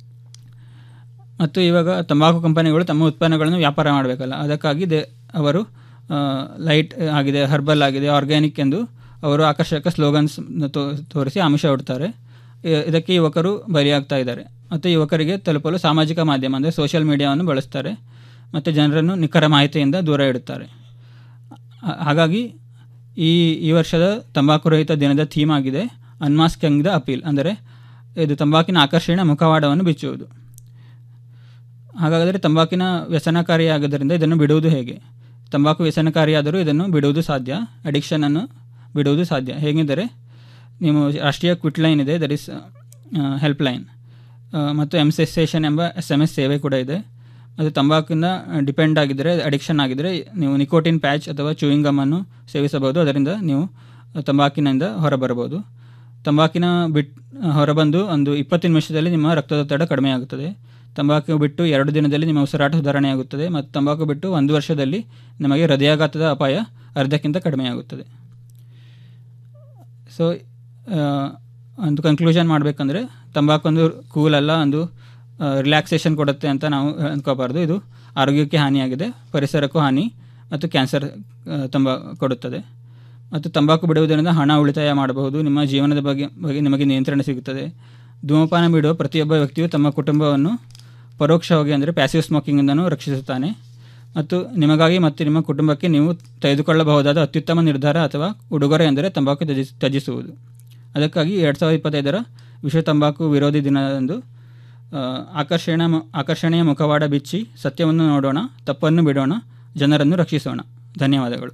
ಮತ್ತು ಇವಾಗ ತಂಬಾಕು ಕಂಪನಿಗಳು ತಮ್ಮ ಉತ್ಪನ್ನಗಳನ್ನು ವ್ಯಾಪಾರ ಮಾಡಬೇಕಲ್ಲ ಅದಕ್ಕಾಗಿ ದೇ ಅವರು ಲೈಟ್ ಆಗಿದೆ ಹರ್ಬಲ್ ಆಗಿದೆ ಆರ್ಗ್ಯಾನಿಕ್ ಎಂದು ಅವರು ಆಕರ್ಷಕ ಸ್ಲೋಗನ್ಸ್ ತೋರಿಸಿ ಆಮಿಷ ಹೊಡ್ತಾರೆ ಇ- ಇದಕ್ಕೆ ಯುವಕರು ಬಲಿಯಾಗ್ತಾ ಇದ್ದಾರೆ ಮತ್ತು ಯುವಕರಿಗೆ ತಲುಪಲು ಸಾಮಾಜಿಕ ಮಾಧ್ಯಮ ಅಂದರೆ ಸೋಷಿಯಲ್ ಮೀಡಿಯಾವನ್ನು ಬಳಸ್ತಾರೆ ಮತ್ತು ಜನರನ್ನು ನಿಖರ ಮಾಹಿತಿಯಿಂದ ದೂರ ಇಡುತ್ತಾರೆ ಹಾ- ಹಾಗಾಗಿ ಈ ಈ ವರ್ಷದ ತಂಬಾಕು ರಹಿತ ದಿನದ ಥೀಮ್ ಆಗಿದೆ ಅನ್ಮಾಸ್ಕಿಂಗ್ ದ ಅಪೀಲ್ ಅಂದರೆ ಇದು ತಂಬಾಕಿನ ಆಕರ್ಷಣೆ ಮುಖವಾಡವನ್ನು ಬಿಚ್ಚುವುದು ಹಾಗಾದರೆ ತಂಬಾಕಿನ ವ್ಯಸನಕಾರಿಯಾಗೋದ್ರಿಂದ ಇದನ್ನು ಬಿಡುವುದು ಹೇಗೆ ತಂಬಾಕು ವ್ಯಸನಕಾರಿಯಾದರೂ ಇದನ್ನು ಬಿಡುವುದು ಸಾಧ್ಯ ಅಡಿಕ್ಷನನ್ನು ಬಿಡುವುದು ಸಾಧ್ಯ ಹೇಗೆಂದರೆ ನೀವು ರಾಷ್ಟ್ರೀಯ ಕ್ವಿಟ್ ಲೈನ್ ಇದೆ ದಟ್ ಇಸ್ ಹೆಲ್ಪ್ ಲೈನ್ ಮತ್ತು ಎಮ್ ಸೆಸೇಷನ್ ಎಂಬ ಎಸ್ ಎಮ್ ಎಸ್ ಸೇವೆ ಕೂಡ ಇದೆ ಮತ್ತು ತಂಬಾಕಿನ ಡಿಪೆಂಡ್ ಆಗಿದ್ದರೆ ಅಡಿಕ್ಷನ್ ಆಗಿದ್ದರೆ ನೀವು ನಿಕೋಟಿನ್ ಪ್ಯಾಚ್ ಅಥವಾ ಚೂಯಿಂಗ್ ಗಮ್ಮನ್ನು ಸೇವಿಸಬಹುದು ಅದರಿಂದ ನೀವು ತಂಬಾಕಿನಿಂದ ಹೊರಬರಬಹುದು ತಂಬಾಕಿನ ಬಿಟ್ ಹೊರಬಂದು ಒಂದು ಇಪ್ಪತ್ತು ನಿಮಿಷದಲ್ಲಿ ನಿಮ್ಮ ರಕ್ತದೊತ್ತಡ ಕಡಿಮೆ ಆಗುತ್ತದೆ ತಂಬಾಕು ಬಿಟ್ಟು ಎರಡು ದಿನದಲ್ಲಿ ನಿಮ್ಮ ಉಸಿರಾಟ ಸುಧಾರಣೆಯಾಗುತ್ತದೆ ಮತ್ತು ತಂಬಾಕು ಬಿಟ್ಟು ಒಂದು ವರ್ಷದಲ್ಲಿ ನಿಮಗೆ ಹೃದಯಾಘಾತದ ಅಪಾಯ ಅರ್ಧಕ್ಕಿಂತ ಕಡಿಮೆಯಾಗುತ್ತದೆ ಸೊ ಒಂದು ಕನ್ಕ್ಲೂಷನ್ ಮಾಡಬೇಕಂದ್ರೆ ತಂಬಾಕು ಒಂದು ಕೂಲ್ ಅಲ್ಲ ಒಂದು ರಿಲ್ಯಾಕ್ಸೇಷನ್ ಕೊಡುತ್ತೆ ಅಂತ ನಾವು ಅಂದ್ಕೋಬಾರ್ದು ಇದು ಆರೋಗ್ಯಕ್ಕೆ ಹಾನಿಯಾಗಿದೆ ಪರಿಸರಕ್ಕೂ ಹಾನಿ ಮತ್ತು ಕ್ಯಾನ್ಸರ್ ತಂಬಾ ಕೊಡುತ್ತದೆ ಮತ್ತು ತಂಬಾಕು ಬಿಡುವುದರಿಂದ ಹಣ ಉಳಿತಾಯ ಮಾಡಬಹುದು ನಿಮ್ಮ ಜೀವನದ ಬಗ್ಗೆ ಬಗ್ಗೆ ನಿಮಗೆ ನಿಯಂತ್ರಣ ಸಿಗುತ್ತದೆ ಧೂಮಪಾನ ಬಿಡುವ ಪ್ರತಿಯೊಬ್ಬ ವ್ಯಕ್ತಿಯು ತಮ್ಮ ಕುಟುಂಬವನ್ನು ಪರೋಕ್ಷವಾಗಿ ಅಂದರೆ ಪ್ಯಾಸಿವ್ ಸ್ಮೋಕಿಂಗಿಂದನೂ ರಕ್ಷಿಸುತ್ತಾನೆ ಮತ್ತು ನಿಮಗಾಗಿ ಮತ್ತು ನಿಮ್ಮ ಕುಟುಂಬಕ್ಕೆ ನೀವು ತೆಗೆದುಕೊಳ್ಳಬಹುದಾದ ಅತ್ಯುತ್ತಮ ನಿರ್ಧಾರ ಅಥವಾ ಉಡುಗೊರೆ ಎಂದರೆ ತಂಬಾಕು ತ್ಯಜಿಸ್ ತ್ಯಜಿಸುವುದು ಅದಕ್ಕಾಗಿ ಎರಡು ಸಾವಿರದ ಇಪ್ಪತ್ತೈದರ ವಿಶ್ವ ತಂಬಾಕು ವಿರೋಧಿ ದಿನದಂದು ಆ, ಆಕರ್ಷಣ ಆಕರ್ಷಣೆಯ ಮುಖವಾಡ ಬಿಚ್ಚಿ ಸತ್ಯವನ್ನು ನೋಡೋಣ ತಪ್ಪನ್ನು ಬಿಡೋಣ ಜನರನ್ನು ರಕ್ಷಿಸೋಣ ಧನ್ಯವಾದಗಳು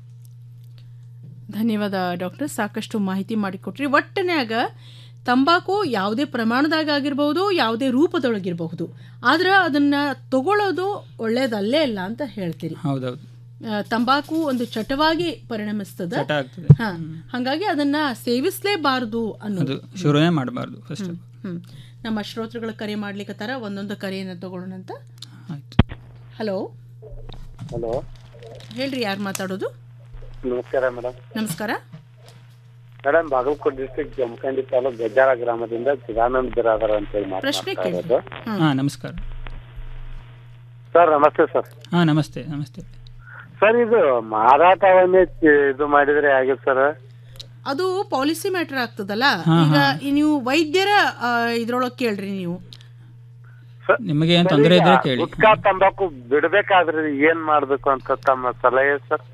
ಧನ್ಯವಾದ ಡಾಕ್ಟರ್ ಸಾಕಷ್ಟು ಮಾಹಿತಿ ಮಾಡಿಕೊಟ್ರಿ ಒಟ್ಟನ್ಯಾಗ ತಂಬಾಕು ಯಾವುದೇ ಪ್ರಮಾಣದಾಗ ಆಗಿರ್ಬೋದು ಯಾವುದೇ ರೂಪದೊಳಗಿರಬಹುದು ಆದ್ರೆ ಅದನ್ನ ತಗೊಳ್ಳೋದು ಒಳ್ಳೇದಲ್ಲೇ ಇಲ್ಲ ಅಂತ ಹೇಳ್ತೀರಿ ಹೌದೌದು ಆ, ತಂಬಾಕು ಒಂದು ಚಟವಾಗಿ ಪರಿಣಮಿಸ್ತದ ಚಟ ಆಗ್ತದೆ. ಹಾ ಹಾಗಾಗಿ ಅದನ್ನ ಸೇವಿಸಲೇಬಾರದು ಅನ್ನೋದು ಅದು ಶುರುವೇ ಮಾಡಬಾರ್ದು ಫಸ್ಟ್ ಹ್ಮ್, ಹ್ಮ್. ನಮ್ಮ ಶ್ರೋತೃಗಳ ಕರೆ ಮಾಡ್ಲಿಕ್ಕತ್ತಾರ ಒಂದೊಂದು ಕರೆಯನ್ನು ತಗೊಳ್ಳೋಣ ಅಂತ ಹಲೋ ಹಲೋ ಹೇಳ್ರಿ ಯಾರು ಮಾತಾಡೋದು ನಮಸ್ಕಾರ ಮೇಡಮ್ ನಮಸ್ಕಾರ ಮೇಡಮ್ ಬಾಗಲಕೋಟೆ ಡಿಸ್ಟ್ರಿಕ್ಟ್ ಜಮಖಂಡಿ ತಾಲೂಕ್ ಗಜ್ಜಾರ ಗ್ರಾಮದಿಂದ ಚಿದಾನಂದ್ ಬಿರಾದರ್ ಅಂತ ಹೇಳಿ ಪ್ರಶ್ನೆ ಮಾತನಾಡ್ತಾ ಕೇಳಿ ಇರೋದು ಹಾ ನಮಸ್ಕಾರ ಸರ್ ನಮಸ್ತೆ ಸರ್ ಹಾ ನಮಸ್ತೆ ನಮಸ್ತೆ ಸರ್ ಇದು ಮಾರಾಟವನ್ನೇ ಚಿ- ಇದು ಮಾಡಿದ್ರೆ ಹೇಗೆ ಸರ್ ಅದು ಪಾಲಿಸಿ ಮ್ಯಾಟರ್ ಆಗ್ತದಲ್ಲ ಹಾ, ಈಗ ಹಾ. ಈ ನೀವು ವೈದ್ಯರ ಆ, ಇದ್ರೊಳಗ್ ಕೇಳ್ರಿ ನೀವು ನಿಮಗೆ ಏನು ತೊಂದರೆ ಇದ್ರೆ ಕೇಳಿ ಗುಟ್ಕಾ ತಂಬಾಕು ಬಿಡ್ಬೇಕಾದ್ರೆ ಏನ್ ಮಾಡ್ಬೇಕು ಅಂತ ತಮ್ಮ ಸಲಹೆ ಸರ್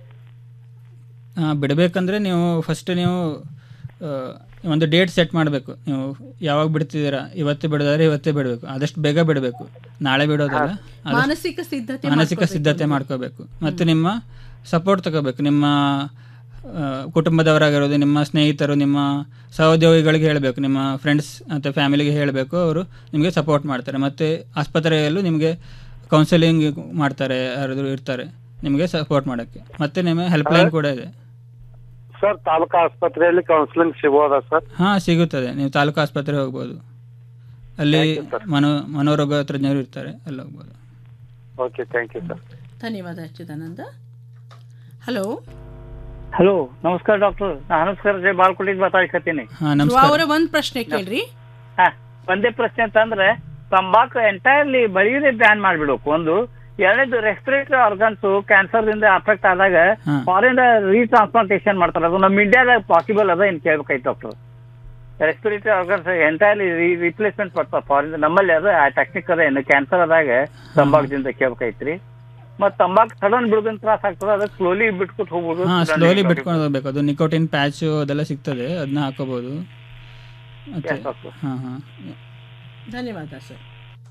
ಆ, ಬಿಡಬೇಕಂದ್ರೆ ನೀವು ಫಸ್ಟ್ ನೀವು ಆ, ಒಂದು ಡೇಟ್ ಸೆಟ್ ಮಾಡಬೇಕು ನೀವು ಯಾವಾಗ ಬಿಡ್ತಿದ್ದೀರಾ ಇವತ್ತೇ ಬಿಡೋದಾದ್ರೆ ಇವತ್ತೇ ಬಿಡಬೇಕು ಆದಷ್ಟು ಬೇಗ ಬಿಡಬೇಕು ನಾಳೆ ಬಿಡೋದಲ್ಲ ಆದಷ್ಟು ಮಾನಸಿಕ ಸಿದ್ಧತೆ ಮಾನಸಿಕ ಮಾಡ್ಕೋಬೇಕು. ಸಿದ್ಧತೆ ಮಾಡ್ಕೋಬೇಕು ಮತ್ತು ನಿಮ್ಮ ಸಪೋರ್ಟ್ ತಗೋಬೇಕು ನಿಮ್ಮ ಆ, ಕುಟುಂಬದವರಾಗಿರೋದು ನಿಮ್ಮ ಸ್ನೇಹಿತರು ನಿಮ್ಮ ಸಹೋದ್ಯೋಗಿಗಳಿಗೆ ಹೇಳಬೇಕು ನಿಮ್ಮ ಫ್ರೆಂಡ್ಸ್ ಮತ್ತು ಫ್ಯಾಮಿಲಿಗೆ ಹೇಳಬೇಕು ಅವರು ನಿಮಗೆ ಸಪೋರ್ಟ್ ಮಾಡ್ತಾರೆ ಮತ್ತು ಆಸ್ಪತ್ರೆಯಲ್ಲೂ ನಿಮಗೆ ಕೌನ್ಸಿಲಿಂಗ್ ಮಾಡ್ತಾರೆ ಯಾರಾದರೂ ಇರ್ತಾರೆ ನಿಮಗೆ ಸಪೋರ್ಟ್ ಮಾಡೋಕ್ಕೆ ಮತ್ತು ನಿಮ್ಮ ಹೆಲ್ಪ್ಲೈನ್ ಕೂಡ ಇದೆ ಸರ್ ತಾಲೂಕಾ ಆಸ್ಪತ್ರೆಯಲ್ಲಿ ಕೌನ್ಸಿಲಿಂಗ್ ಸಿಗೋದಾ ಸರ್ ಹಾಂ ಸಿಗುತ್ತದೆ ನೀವು ತಾಲೂಕು ಆಸ್ಪತ್ರೆ ಹೋಗ್ಬೋದು ಅಲ್ಲಿ ಮನೋ ಮನೋರೋಗ ತಜ್ಞರು ಇರ್ತಾರೆ ಅಲ್ಲಿ ಹೋಗ್ಬೋದು ಓಕೆ ಥ್ಯಾಂಕ್ ಯು ಸರ್ ಧನ್ಯವಾದ ಅಚ್ಯುತಾನಂದ ಹಲೋ ಹಲೋ ನಮಸ್ಕಾರ ಡಾಕ್ಟರ್ ನಾನು ನಮಸ್ಕಾರ ಜೈ ಬಾಲ್ಕೋಟಿದ್ ಮಾತಾಡ್ಕತ್ತೀನಿ ಹಾಂ ಅವರ ಒಂದ್ ಪ್ರಶ್ನೆ ಕೇಳ್ರಿ ಹಾ ಒಂದೇ ಪ್ರಶ್ನೆ ಅಂತಂದ್ರೆ ತಂಬಾಕು ಎಂಟೈರ್ಲಿ ಬಳಿಯದೇ ಬ್ಯಾನ್ ಮಾಡ್ಬಿಡ್ಬೇಕು ಒಂದು ಎರಡನೇದು ರೆಸ್ಪಿರೇಟರಿ ಆರ್ಗನ್ಸ್ ಕ್ಯಾನ್ಸರ್ ದಿಂದ ಅಫೆಕ್ಟ್ ಆದಾಗ ಫಾರಿನ್ ರೀಟ್ರಾನ್ಸ್ಪ್ಲಾಂಟೇಷನ್ ಮಾಡ್ತಾರೆ ಅದು ನಮ್ಮ ಇಂಡಿಯಾದಾಗ ಪಾಸಿಬಲ್ ಅದ ಏನ್ ಕೇಳ್ಬೇಕಾಯ್ತು doctor respiratory organs entirely replacement ಮಾಡ್ತಾರೆ ಫಾರಿನ್ ನಮ್ಮಲ್ಲಿ ಅದ ಆ ಟೆಕ್ನಿಕ್ ಅದ ಏನು ಕ್ಯಾನ್ಸರ್ ಆದಾಗ ತಂಬಾಕದಿಂದ ಕೇಳ್ಬೇಕಾಯ್ತ್ರಿ ಮತ್ ತಂಬಾಕು ಸಡನ್ ಬಿಡೋದನ್ನ ತ್ರಾಸ ಆಗ್ತದ ಅದಕ್ಕೆ ಸ್ಲೋಲಿ ಬಿಟ್ಕೊಟ್ ಹೋಗ್ಬೋದು ಹಾಂ suddenly ಸ್ಲೋಲಿ ಬಿಟ್ಕೊಟ್ ಬಿಟ್ಕೊಂಡು ಹೋಗ್ಬೇಕು ಅದು ನಿಕೋಟಿನ್ ಪ್ಯಾಚು ಅದೆಲ್ಲ ಸಿಗ್ತದೆ ಅದನ್ನ ಹಾಕೋಬೋದು ಮತ್ತೆ Yes, doctor. ಹಾಂ ಹಾಂ ಧನ್ಯವಾದ ಸರ್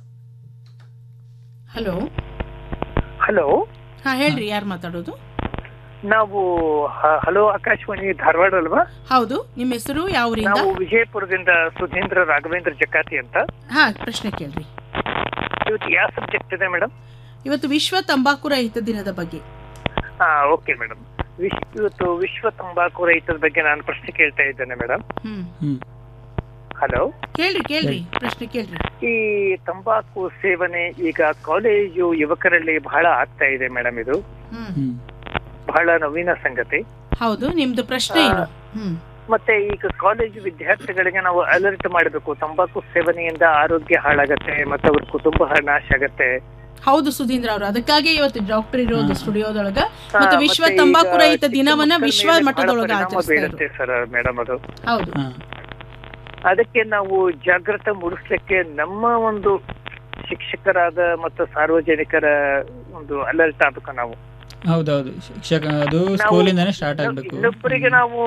ಹಲೋ ಹಲೋ ಹಾ ಹೇಳ್ರಿ ಯಾರು ಮಾತಾಡೋದು ನಾವು ಹ- ಹಲೋ ಆಕಾಶವಾಣಿ ಧಾರವಾಡ ಅಲ್ವಾ ಹೌದು ನಿಮ್ಮ ಹೆಸರು ಯಾವ ಊರಿಂದ ನಾವು ವಿಜಯಪುರದಿಂದ ಸುಧೀಂದ್ರ ರಾಘವೇಂದ್ರ ಜಕಾತಿ ಅಂತ ಹಾ ಪ್ರಶ್ನೆ ಕೇಳ್ರಿ ಇವತ್ತು ಯಾವ ಸಬ್ಜೆಕ್ಟ್ ಇದೆ ಮೇಡಮ್ ಇವತ್ತು ವಿಶ್ವ ತಂಬಾಕು ರಹಿತ ದಿನದ ಬಗ್ಗೆ ಹಾ ಓಕೆ ಮೇಡಮ್ ವಿಶ್ ಇವತ್ತು ವಿಶ್ವ ತಂಬಾಕು ರಹಿತರ ಬಗ್ಗೆ ನಾನು ಪ್ರಶ್ನೆ ಕೇಳ್ತಾ ಇದ್ದೇನೆ ಮೇಡಮ್ ಹ್ಮ್ ಹಲೋ ಕೇಳ್ರಿ ಕೇಳ್ರಿ ಪ್ರಶ್ನೆ ಕೇಳ್ರಿ ಈ ತಂಬಾಕು ಸೇವನೆ ಈಗ ಕಾಲೇಜು ಯುವಕರಲ್ಲಿ ಬಹಳ ಆಗ್ತಾ ಇದೆ ಮೇಡಮ್ ಇದು ಹ್ಮ್ ಬಹಳ ನವೀನ ಸಂಗತಿ ಹೌದು ನಿಮ್ದು ಪ್ರಶ್ನೆ ಏನು ಹ್ಮ್ ಮತ್ತೆ ಈಗ ಕಾಲೇಜು ವಿದ್ಯಾರ್ಥಿಗಳಿಗೆ ನಾವು ಅಲರ್ಟ್ ಮಾಡಬೇಕು ತಂಬಾಕು ಸೇವನೆಯಿಂದ ಆರೋಗ್ಯ ಹಾಳಾಗತ್ತೆ ಮತ್ತೆ ಅವ್ರ ಕುಟುಂಬ ನಾಶ ಆಗತ್ತೆ ಹೌದು ಸುಧೀಂದ್ರ ಅವರು ಅದಕ್ಕಾಗಿ ಇವತ್ತು ಡಾಕ್ಟರ್ ಇರೋದು ಸ್ಟುಡಿಯೋದೊಳಗ ಹಾ, ಮತ್ತೆ ವಿಶ್ವ ಮತ್ತೆ ಈಗ ತಂಬಾಕು ರಹಿತ ಚಿಕ್ಕ ದಿನವನ್ನ ಮಕ್ಕಳ ವಿಶ್ವ ಮೇಲೆ ಬಹಳ ಮಟ್ಟದೊಳಗ ಪರಿಣಾಮ ಆಚರಿಸ್ತಾ ಇದ್ರು ಬೀಳುತ್ತೆ ಸರ್ ಮೇಡಮ್ ಅದು ಹೌದು ಅದಕ್ಕೆ ನಾವು ಜಾಗೃತ ಮೂಡಿಸ್ಲಿಕ್ಕೆ ನಮ್ಮ ಒಂದು ಶಿಕ್ಷಕರಾದ ಮತ್ತು ಸಾರ್ವಜನಿಕರ ಒಂದು ಅಲರ್ಟ್ ಆಗ್ಬೇಕು ನಾವು ಹೌದೌದು ಶಿಕ್ಷಕ ಅದು ಸ್ಕೂಲಿಂದಾನೇ ಸ್ಟಾರ್ಟ್ ಆಗಬೇಕು ಇನ್ನೊಬ್ಬರಿಗೆ ನಾವು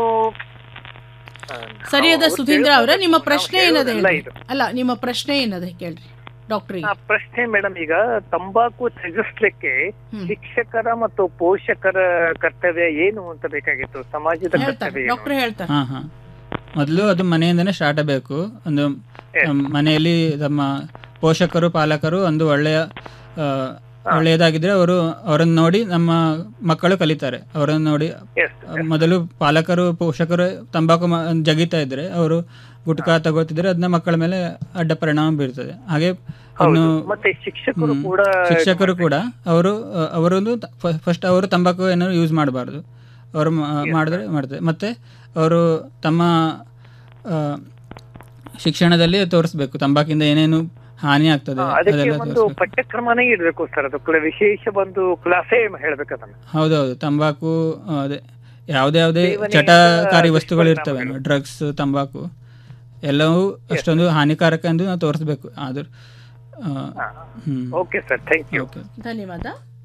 ಸರಿಯಾದ ಅವ್ರು ಸುಧೀಂದ್ರ ಅವರ ನಿಮ್ಮ ತಿಳ್ಕೊಬೇಕು, ಪ್ರಶ್ನೆ ನಾವು ಏನದ ಹೇಳೋದಲ್ಲ ಹೇಳ್ರಿ ಅಲ್ಲ ನಿಮ್ಮ ಪ್ರಶ್ನೆ ಏನದ ಕೇಳ್ರಿ ಡಾಕ್ಟ್ರಿಗೆ ಆ ಪ್ರಶ್ನೆ ಮೇಡಮ್ ಈಗ ತಂಬಾಕು ತ್ಯಜಿಸ್ಲಿಕ್ಕೆ ಶಿಕ್ಷಕರ ಮತ್ತು ಪೋಷಕರ ಕರ್ತವ್ಯ ಏನು ಅಂತ ಬೇಕಾಗಿತ್ತು ಸಮಾಜದ ಕರ್ತವ್ಯ ಏನು? ಡಾಕ್ಟರ್ ಹೇಳ್ತಾರೆ ಹಾಂ ಹಾಂ ಮೊದಲು ಅದು ಮನೆಯಿಂದನೇ ಸ್ಟಾರ್ಟ್ ಆಗಬೇಕು ಒಂದು ನಮ್ಮ ಮನೆಯಲ್ಲಿ ತಮ್ಮ ಪೋಷಕರು ಪಾಲಕರು ಒಂದು ಒಳ್ಳೆಯ ಆ, ಒಳ್ಳೆಯದಾಗಿದ್ರೆ ಅವರು ಅವರನ್ನು ನೋಡಿ ನಮ್ಮ ಮಕ್ಕಳು ಕಲಿತಾರೆ ಅವರನ್ನು ನೋಡಿ ಮೊದಲು ಪಾಲಕರು ಪೋಷಕರು ತಂಬಾಕು ಮ- ಜಗಿತಾ ಇದ್ರೆ ಅವರು ಗುಟ್ಕಾ ತಗೋತಿದ್ರೆ ಅದನ್ನ ಮಕ್ಕಳ ಮೇಲೆ ಅಡ್ಡ ಪರಿಣಾಮ ಬೀರ್ತದೆ ಹಾಗೆ ಇನ್ನು ಮತ್ತೆ ಶಿಕ್ಷಕರು ಹ್ಮ್. ಕೂಡ ಶಿಕ್ಷಕರು ಕೂಡ ಅವರು ಅವರೊಂದು ಫಸ್ಟ್ ಅವರು ತಂಬಾಕು ಏನಾದ್ರು ಯೂಸ್ ಮಾಡಬಾರ್ದು ಅವರು ಮಾ- ಮಾಡಿದ್ರೆ ಮಾಡ್ತಾರೆ ಮತ್ತೆ ಅವರು ತಮ್ಮ ಆ, ಶಿಕ್ಷಣದಲ್ಲಿ ತೋರಿಸ್ಬೇಕು ತಂಬಾಕಿಂದ ಏನೇನು ಹಾನಿ ಆಗ್ತದೆ ಅದಕ್ಕೆ ಅದೆಲ್ಲ ಒಂದು ತೋರಿಸ್ಬೇಕು ಪಠ್ಯಕ್ರಮನೇ ಇರ್ಬೇಕು ಸರ್ ಅದಕ್ಕೆ ವಿಶೇಷ ಒಂದು ಕ್ಲಾಸೇ ಹೇಳ್ಬೇಕು ಅದನ್ನ ಹೌದೌದು ತಂಬಾಕು ಆ, ಅದೇ ಯಾವುದೇ ಯಾವುದೇ ಸೇವನೆಯಿಂದ ಚಟಕಾರಿ ವಸ್ತುಗಳು ಇರ್ತವೆ ಡ್ರಗ್ಸ್ ತಂಬಾಕು ಎಲ್ಲವೂ ಅಷ್ಟೊಂದು ಹಾನಿಕಾರಕ ಎಂದು ನಾವು ತೋರಿಸ್ಬೇಕು ಆದ್ರೆ ಆ, ಹ್ಮ್ ಓಕೆ ಸರ್ ಥ್ಯಾಂಕ್ ಯು ಧನ್ಯವಾದ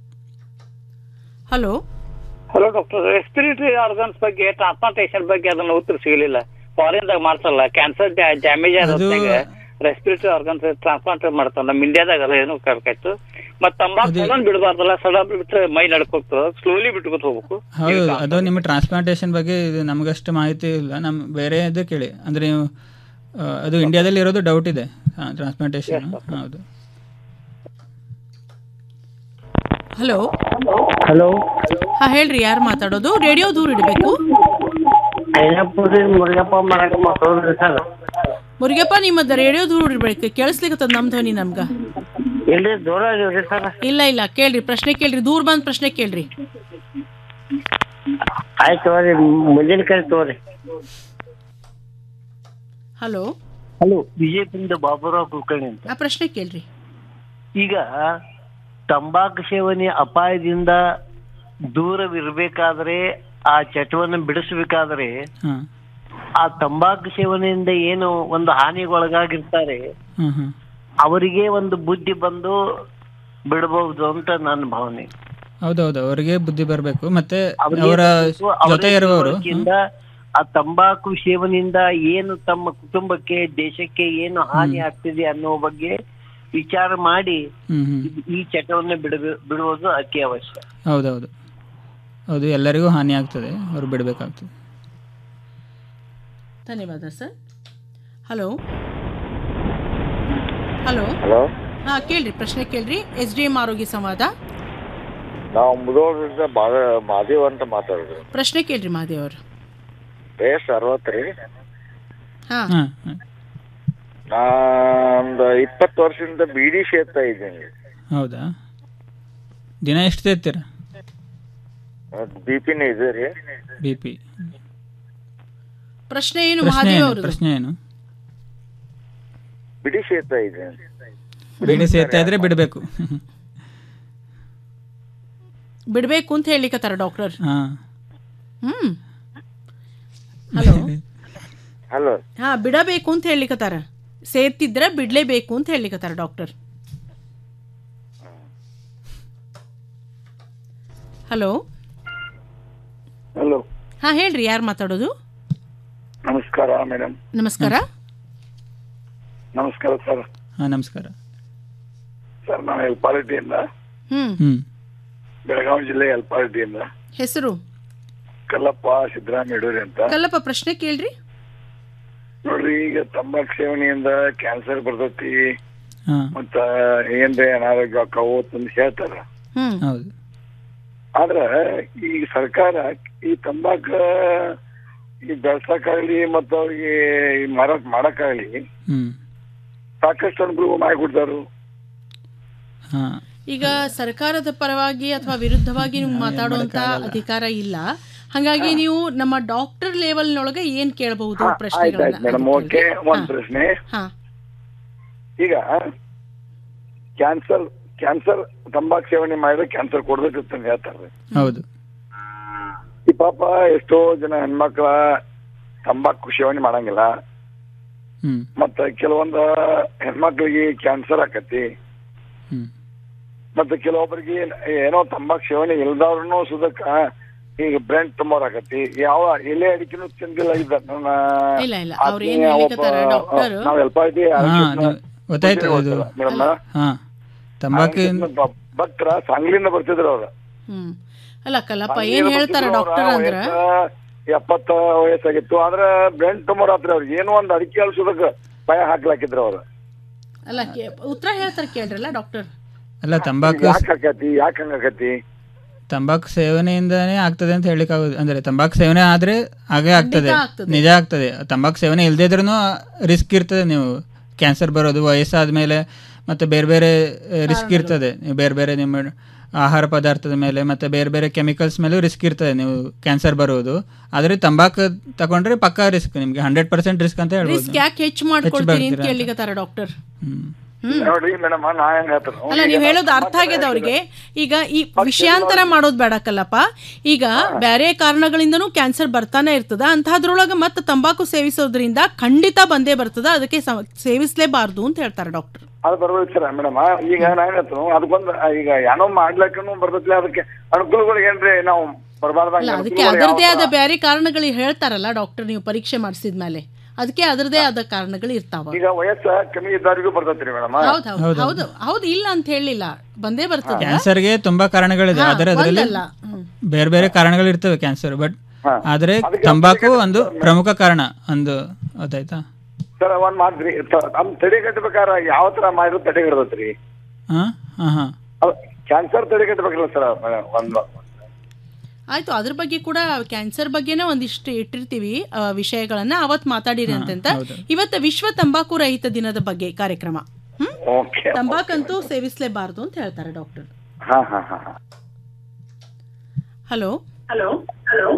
hello hello doctor respiratory organs ಬಗ್ಗೆ ಟ್ರಾನ್ಸ್ಪ್ಲಾಂಟೇಶನ್ ಬಗ್ಗೆ ಅದನ್ನ ಉತ್ತರ ಸಿಗಲಿಲ್ಲ ಫಾರಿನ್ ದಾಗ ಮಾಡ್ಸಲ್ಲ ಕ್ಯಾನ್ಸರ್ ಡ್ಯಾಮೇಜ್ ಆದಾಗ ರೆಸ್ಪಿರೇಟರಿ ಆರ್ಗನ್ಸ್ ಟ್ರಾನ್ಸ್ಪ್ಲಾಂಟ್ ಮಾಡ್ತಾರ ನಮ್ ಇಂಡಿಯಾದಾಗ ಅಲ್ಲ ಏನು ಕರ್ಕಾಯ್ತು ಮತ್ ತಂಬಾಕು ಸಡನ್ ಬಿಡಬಾರ್ದಲ್ಲ ಸಡನ್ ಬಿಟ್ರೆ ಮೈ ನಡ್ಕೋಗ್ತದ ಸ್ಲೋಲಿ ಬಿಟ್ಕೊತ ಹೋಗ್ಬೇಕು ಹೌದು ಅದು ನಿಮ್ಮ ಟ್ರಾನ್ಸ್ಪ್ಲಾಂಟೇಶನ್ ಬಗ್ಗೆ ಇದು ನಮಗಷ್ಟು ಮಾಹಿತಿ ಇಲ್ಲ ನಮ್ಮ ಬೇರೆ ಇದು ಕೇಳಿ ಅಂದ್ರೆ ನೀವು ಆ, ಅದು ಇಂಡಿಯಾದಲ್ಲಿ ಇರೋದು ಡೌಟ್ ಇದೆ ಟ್ರಾನ್ಸ್ಪ್ಲಾಂಟೇಶನ್ ಹೌದು ಹಲೋ ಹಲೋ ಹಾ ಹೇಳ್ರಿ ಯಾರು ಮಾತಾಡೋದು ರೇಡಿಯೋ ದೂರ ಇಡಬೇಕು ಐನಪುರಿ ಮುರುಗಪ್ಪ ಮಾಡಕ ಮಾತಾಡೋದ್ರಿ ಸರ್ ಮುರುಗಪ್ಪ ನಿಮ್ಮದ ರೇಡಿಯೋ ದೂರ ಇಡ್ಬೇಕು ಕೇಳಿಸ್ಲಿಕ್ಕತ್ತದ ನಮ್ ಧ್ವನಿ ನಮ್ಗ ಇಲ್ರಿ ದೂರ ಆಗಿವ್ರಿ ಸರ್ ಇಲ್ಲ ಇಲ್ಲ ಕೇಳ್ರಿ ಪ್ರಶ್ನೆ ಕೇಳ್ರಿ ದೂರ ಬಂದ್ ಪ್ರಶ್ನೆ ಕೇಳ್ರಿ ಆಯ್ತು ತಗೋರಿ ಮುಂದಿನ ಕೈ ತಗೋರಿ ಹಲೋ ಹಲೋ ಬಿಜೆಪಿಯಿಂದ ಬಾಬುರಾವ್ ಕುಲಕರ್ಣಿ ಅಂತ ಆ ಪ್ರಶ್ನೆ ಕೇಳ್ರಿ ಈಗ ತಂಬಾಕು ಸೇವನೆ ಅಪಾಯದಿಂದ ದೂರವಿರ್ಬೇಕಾದ್ರೆ ಆ ಚಟವನ್ನು ಬಿಡಿಸಬೇಕಾದ್ರೆ ಹಾಂ ಆ ತಂಬಾಕು ಸೇವನೆಯಿಂದ ಏನು ಒಂದು ಹಾನಿಗೊಳಗಾಗಿರ್ತಾರೆ ಹಾಂ ಹಾಂ ಅವರಿಗೆ ಒಂದು ಬುದ್ಧಿ ಬಂದು ಬಿಡಬಹುದು ಅಂತ ನನ್ನ ಭಾವನೆ ಹೌದೌದು ಅವರಿಗೆ ಬುದ್ಧಿ ಬರಬೇಕು ಮತ್ತೆ ಅವ್ರಿಗೆ ಅವರ ಬರ್ಬೇಕು, ಅವರ ಜೊತೆ ಇರುವವರು ತಿಳುವಳಿಕೆಯಿಂದ ಆ ತಂಬಾಕು ಸೇವನೆಯಿಂದ ಏನು ತಮ್ಮ ಕುಟುಂಬಕ್ಕೆ ದೇಶಕ್ಕೆ ಏನು ಹಾನಿ ಆಗ್ತಿದೆ ಅನ್ನೋ ಬಗ್ಗೆ ವಿಚಾರ ಮಾಡಿ ಹ್ಮ್ ಹ್ಮ್ ಈ ಚಟವನ್ನು ಬಿಡ ಬಿಡುವುದು ಅತಿ ಅವಶ್ಯ ಹೌದೌದು ಹೌದು ಎಲ್ಲರಿಗೂ ಹಾನಿ ಆಗ್ತದೆ ಅವ್ರು ಬಿಡಬೇಕಾಗ್ತದೆ ಧನ್ಯವಾದ ಸರ್ ಹಲೋ ಹಲೋ ಹಲೋ ಹಾ ಕೇಳ್ರಿ ಪ್ರಶ್ನೆ ಕೇಳ್ರಿ ಎಸ್ ಡಿ ಎಂ ಆರೋಗ್ಯ ಸಂವಾದ ನಾವು ಮುದೋಳದಿಂದ ಬಾದ ಮಾದೇವ್ ಅಂತ ಮಾತಾಡಿದ್ರು ಪ್ರಶ್ನೆ ಕೇಳ್ರಿ ಮಹಾದೇವ್ ಅವರು ವಯಸ್ಸು ಅರವತ್ತು ರೀ ಹಾ ಹಾಂ ನಾ ಒಂದು ಇಪ್ಪತ್ತು ವರ್ಷದಿಂದ ಬೀಡಿ ಸೇರ್ತಾ ಇದ್ದೀನಿ ಹೌದಾ ದಿನ ಎಷ್ಟು ತೆಗ್ತೀರ ಬಿ ಪಿನೇ ಇದೆ ರೀ ಬಿ ಪಿ ಪ್ರಶ್ನೆ ಏನು ಪ್ರಶ್ನೆ ಮಹಾದೇವ್ ಏನು ಅವ್ರದ್ದು ಪ್ರಶ್ನೆ ಏನು ಬಿಡಿ ಸೇರ್ತಾ ಇದ್ದೀನಿ ಬಿಡಿ ಸೇರ್ತಾ ಇದ್ರೆ ಬಿಡಬೇಕು ಬಿಡ್ಬೇಕು ಅಂತ ಹೇಳಿಕತ್ತಾರ ಡಾಕ್ಟರ್ ಹಾಂ ಹ್ಮ್ ಹಲೋ ಹಲೋ ಹಾ ಬಿಡಬೇಕು ಅಂತ ಹೇಳಿಕತ್ತಾರ ಸೇರ್ತಿದ್ರೆ ಬಿಡ್ಲೇಬೇಕು ಅಂತ ಹೇಳಿಕತ್ತಾರ ಡಾಕ್ಟರ್ ಹಲೋ ಹಲೋ ಹಾ ಹೇಳ್ರಿ ಯಾರು ಮಾತಾಡೋದು ನಮಸ್ಕಾರ ಮೇಡಮ್ ನಮಸ್ಕಾರ ನಮಸ್ಕಾರ ಸರ್ ಹಾಂ ನಮಸ್ಕಾರ ಸರ್ ನಾನು ಎಲ್ಪಾಲಿಟಿಯಿಂದ ಹ್ಮ್ ಹ್ಞೂ ಬೆಳಗಾವಿ ಜಿಲ್ಲೆ ಎಲ್ಪಾಲಿಟಿಯಿಂದ ಹೆಸರು ಕಲ್ಲಪ್ಪ ಸಿದ್ದರಾಮ ಯಡೂರಿ ಅಂತ ಕಲ್ಲಪ್ಪ ಪ್ರಶ್ನೆ ಕೇಳ್ರಿ ನೋಡ್ರಿ ಈಗ ತಂಬಾಕು ಸೇವನೆಯಿಂದ ಕ್ಯಾನ್ಸರ್ ಬರ್ತೈತಿ ಹಾಂ ಮತ್ತ ಏನ್ರಿ ಅನಾರೋಗ್ಯ ಆಕಾವು ಅಂತ ಹೇಳ್ತಾರ ಹ್ಮ್ ಹೌದು ಆದ್ರ ಈಗ ಸರ್ಕಾರ ಈ ತಂಬಾಕ ಈ ಬೆಳ್ಸಕ್ಕಾಗ್ಲಿ ಮತ್ತ ಅವ್ರಿಗೆ ಈ ಮಾರಾಟ ಮಾಡಕ್ಕಾಗ್ಲಿ ಹ್ಞೂ ಸಾಕಷ್ಟು ಅನುಕೂಲ ಮಾಡಿಕೊಡ್ತಾರು ಹಾಂ ಈಗ ಸರ್ಕಾರದ ಪರವಾಗಿ ಅಥವಾ ವಿರುದ್ಧವಾಗಿ ನೀವು ಮಾತಾಡುವಂತ ಅಧಿಕಾರ ಇಲ್ಲ ಹಾಗಾಗಿ ನೀವು ನಮ್ಮ ಡಾಕ್ಟರ್ ಲೆವೆಲ್ ನೊಳಗೆ ಏನ್ ಕೇಳಬಹುದು ಆಯ್ತಾಯ್ತು ಪ್ರಶ್ನೆಗಳನ್ನ ಮೇಡಮ್ ಓಕೆ ಒಂದ್ ಪ್ರಶ್ನೆ ಹಾ ಈಗ ಕ್ಯಾನ್ಸರ್ ಕ್ಯಾನ್ಸರ್ ತಂಬಾಕು ಸೇವನೆ ಮಾಡಿದ್ರೆ ಕ್ಯಾನ್ಸರ್ ಕೊಡ್ಬೇಕು ಅಂತ ಹೇಳ್ತಾರೆ ಹೌದು ಈ ಪಾಪ ಎಷ್ಟೋ ಜನ ಹೆಣ್ಮಕ್ಳ ತಂಬಾಕು ಸೇವನೆ ಮಾಡಂಗಿಲ್ಲ ಹ್ಮ್ ಮತ್ತ ಕೆಲವೊಂದು ಹೆಣ್ಮಕ್ಳಿಗೆ ಕ್ಯಾನ್ಸರ್ ಆಕತಿ ಹ್ಮ್. ಮತ್ತೆ ಕೆಲವೊಬ್ಬರಿಗೆ ಏನೋ ತಂಬಾಕು ಸೇವನೆ ಇಲ್ದವ್ರು ಸುದಕ್ಕ ಈಗ ಬ್ರೆಂಡ್ ತುಂಬಾರಾಕತಿ ಯಾವ ಎಲೆ ಅಡಿಕೆನೂ ತಿಂದಿಲ್ಲ ಇದ್ದ ನನ್ನ ಇಲ್ಲ, ಇಲ್ಲ. ಅವ್ರು ಏನ್ ಹೇಳಿಕತ್ತಾರ ಡಾಕ್ಟರ್? ನಾವ್ ಎಲ್ ಪಾರ್ಟಿ ಹಾಂ ಗೊತ್ತಾಯ್ತು ಇದು ಮೇಡಮ್ ಹಾಂ ತಂಬಾಕು ಭಕ್ತರ ಸಾಂಗ್ಲಿಂದ ಬರ್ತಿದ್ರು ಅವ್ರು ಹ್ಮ್ ಅಲ್ಲ ಕಲ್ಲಪ್ಪ ಏನ್ ಹೇಳ್ತಾರ ಡಾಕ್ಟರ್ ಅಂದ್ರ ಎಪ್ಪತ್ತ ವಯಸ್ಸಾಗಿತ್ತು ಆದ್ರ ಬ್ರೆಂಡ್ ತುಂಬಾರ ಆತ್ರಿ ಅವ್ರಿಗೆ ಏನೋ ಒಂದ್ ಅಡಿಕೆ ಅಲ್ಸೋದಕ್ಕ ಭಯ ಹಾಕ್ಲಾಕಿದ್ರು ಅವ್ರು ಅಲ್ಲ ಕೇ- ಉತ್ತರ ಹೇಳ್ತಾರ ಕೇಳ್ರಲ್ಲ ಡಾಕ್ಟರ್ ಅಲ್ಲ ತಂಬಾಕು ಯಾಕೆ ಆಕತಿ ಯಾಕೆ ಹಂಗಾಕತಿ ತಂಬಾಕು ಸೇವನೆಯಿಂದಾನೇ ಆಗ್ತದೆ ಅಂತ ಹೇಳಿಕ್ ಆಗೋದು ಅಂದ್ರೆ ತಂಬಾಕು ಸೇವನೆ ಆದ್ರೆ ಹಾಗೆ ಆಗ್ತದೆ ಆಗ್ತದೆ. ನಿಜ ಆಗ್ತದೆ ತಂಬಾಕು ಸೇವನೆ ಇಲ್ಲದೇ ಇದ್ರೂ ರಿಸ್ಕ್ ಇರ್ತದೆ ನೀವು ಕ್ಯಾನ್ಸರ್ ಬರೋದು ವಯಸ್ಸಾದ್ಮೇಲೆ ಮತ್ತೆ ಬೇರೆ ಬೇರೆ ರಿಸ್ಕ್ ಇರ್ತದೆ ನೀವು ಬೇರೆ ಬೇರೆ ನಿಮ್ಮ ಆಹಾರ ಪದಾರ್ಥದ ಮೇಲೆ ಮತ್ತೆ ಬೇರೆ ಬೇರೆ ಕೆಮಿಕಲ್ಸ್ ಮೇಲೂ ರಿಸ್ಕ್ ಇರ್ತದೆ ನೀವು ಕ್ಯಾನ್ಸರ್ ಬರುವುದು ಆದರೆ ತಂಬಾಕು ತಗೊಂಡ್ರೆ ಪಕ್ಕಾ ರಿಸ್ಕ್ ನಿಮ್ಗೆ ಹಂಡ್ರೆಡ್ ಪರ್ಸೆಂಟ್ ರಿಸ್ಕ್ ಅಂತ ಹೇಳ್ಬೋದು ರಿಸ್ಕ್ ಯಾಕೆ ಹೆಚ್ಚು ಮಾಡ್ಕೊಳ್ತೀನಿ ಅಂತ ಬರ್ತೀರಾ? ಕೇಳಿಕತ್ತಾರ ಡಾಕ್ಟರ್ ನೋಡ್ರಿ ಮೇಡಮ್ ನಾ ಹೆಂಗ್ ಹೇಳ್ತಾರ ಅಲ್ಲ ನೀವು ಹೇಳೋದು ಅರ್ಥ ಆಗ್ಯದ ಅವ್ರಿಗೆ ಈಗ ಈ ವಿಷಯಾಂತರ ಮಾಡೋದು ಬೇಡಕ್ಕಲ್ಲಪ್ಪ ಈಗ ಬೇರೆ ಕಾರಣಗಳಿಂದನೂ ಕ್ಯಾನ್ಸರ್ ಬರ್ತಾನೆ ಇರ್ತದ ಅಂತಹದ್ರೊಳಗ ಮತ್ತೆ ತಂಬಾಕು ಸೇವಿಸೋದ್ರಿಂದ ಖಂಡಿತ ಬಂದೇ ಬರ್ತದ ಅದಕ್ಕೆ ಸ- ಸೇವಿಸ್ಲೇಬಾರ್ದು ಅಂತ ಹೇಳ್ತಾರೆ ಡಾಕ್ಟರ್ ಅದು ಬರ್ಬೇಕು ಸರ್ ಮೇಡಮ್ ಈಗ ನಾ ಹೇಳ್ತು ಅದಕ್ಕೊಂದು ಈಗ ಏನೋ ಮಾಡ್ಲಿಕ್ಕೂ ಬರ್ತೈತಿ ಅದಕ್ಕೆ ಅನುಕೂಲಗಳು ಏನ್ರಿ ನಾವು ಬರಬಾರ್ದಂಗ ಅಲ್ಲ ಅದಕ್ಕೆ ಅದರದೇ ಆದ ಬೇರೆ ಕಾರಣಗಳು ಹೇಳ್ತಾರಲ್ಲ ಡಾಕ್ಟರ್ ನೀವು ಪರೀಕ್ಷೆ ಮಾಡಿಸಿದ್ಮೇಲೆ ಅದಕ್ಕೆ ಅದರದೇ ಆದ ಕಾರಣಗಳು ಇರ್ತಾವ ಈಗ ವಯಸ್ಸ ಕಮ್ಮಿ ಇದ್ದವರಿಗೂ ಬರ್ತೈತ್ರಿ ಮೇಡಮ್ ಹೌದು ಹೌದು ಹೌದು ಹೌದು ಇಲ್ಲ ಅಂತ ಹೇಳಿಲ್ಲ ಬಂದೇ ಬರ್ತದ ಕ್ಯಾನ್ಸರ್ಗೆ ತುಂಬಾ ಕಾರಣಗಳಿದೆ ಹಾ, ಆದರೆ ಅದರಲ್ಲಿ ಒಂದಲ್ಲ. ಹ್ಮ್. ಬೇರೆ ಬೇರೆ ಕಾರಣಗಳಿರ್ತವೆ ಕ್ಯಾನ್ಸರ್ ಬಟ್ ಆದರೆ ತಂಬಾಕು ಒಂದು ಪ್ರಮುಖ ಕಾರಣ ಒಂದು ಗೊತ್ತಾಯ್ತಾ ಸರ್ ಒಂದ್ ಮಾಡ್ರಿ ನಮ್ ತಡೆ ಕಟ್ಟಬೇಕಾರ ಯಾವ ತರ ಮಾಡಿದ್ರು ತಡೆ ಹಿಡ್ದತ್ರಿ ಹಾ ಹಾ ಹಾ ಕ್ಯಾನ್ಸರ್ ತಡೆಗಟ್ಟಬೇಕಲ್ಲ ಸರ್ ಒಂದು ಆಯ್ತು ಅದ್ರ ಬಗ್ಗೆ ಕೂಡ ಕ್ಯಾನ್ಸರ್ ಬಗ್ಗೆನೇ ಒಂದಿಷ್ಟು ಇಟ್ಟಿರ್ತೀವಿ ಆ, ವಿಷಯಗಳನ್ನ ಅವತ್ ಮಾತಾಡಿರಿ ಅಂತಂತ ಇವತ್ತು ವಿಶ್ವ ತಂಬಾಕು ರಹಿತ ದಿನದ ಬಗ್ಗೆ ಕಾರ್ಯಕ್ರಮ ಹ್ಮ್ ಓಕೆ ತಂಬಾಕಂತೂ ಸೇವಿಸಲೇಬಾರದು ಅಂತ ಹೇಳ್ತಾರೆ ಡಾಕ್ಟರ್ ಹಾ ಹಾ ಹಾ ಹಾ ಹಲೋ ಹಲೋ ಹಲೋ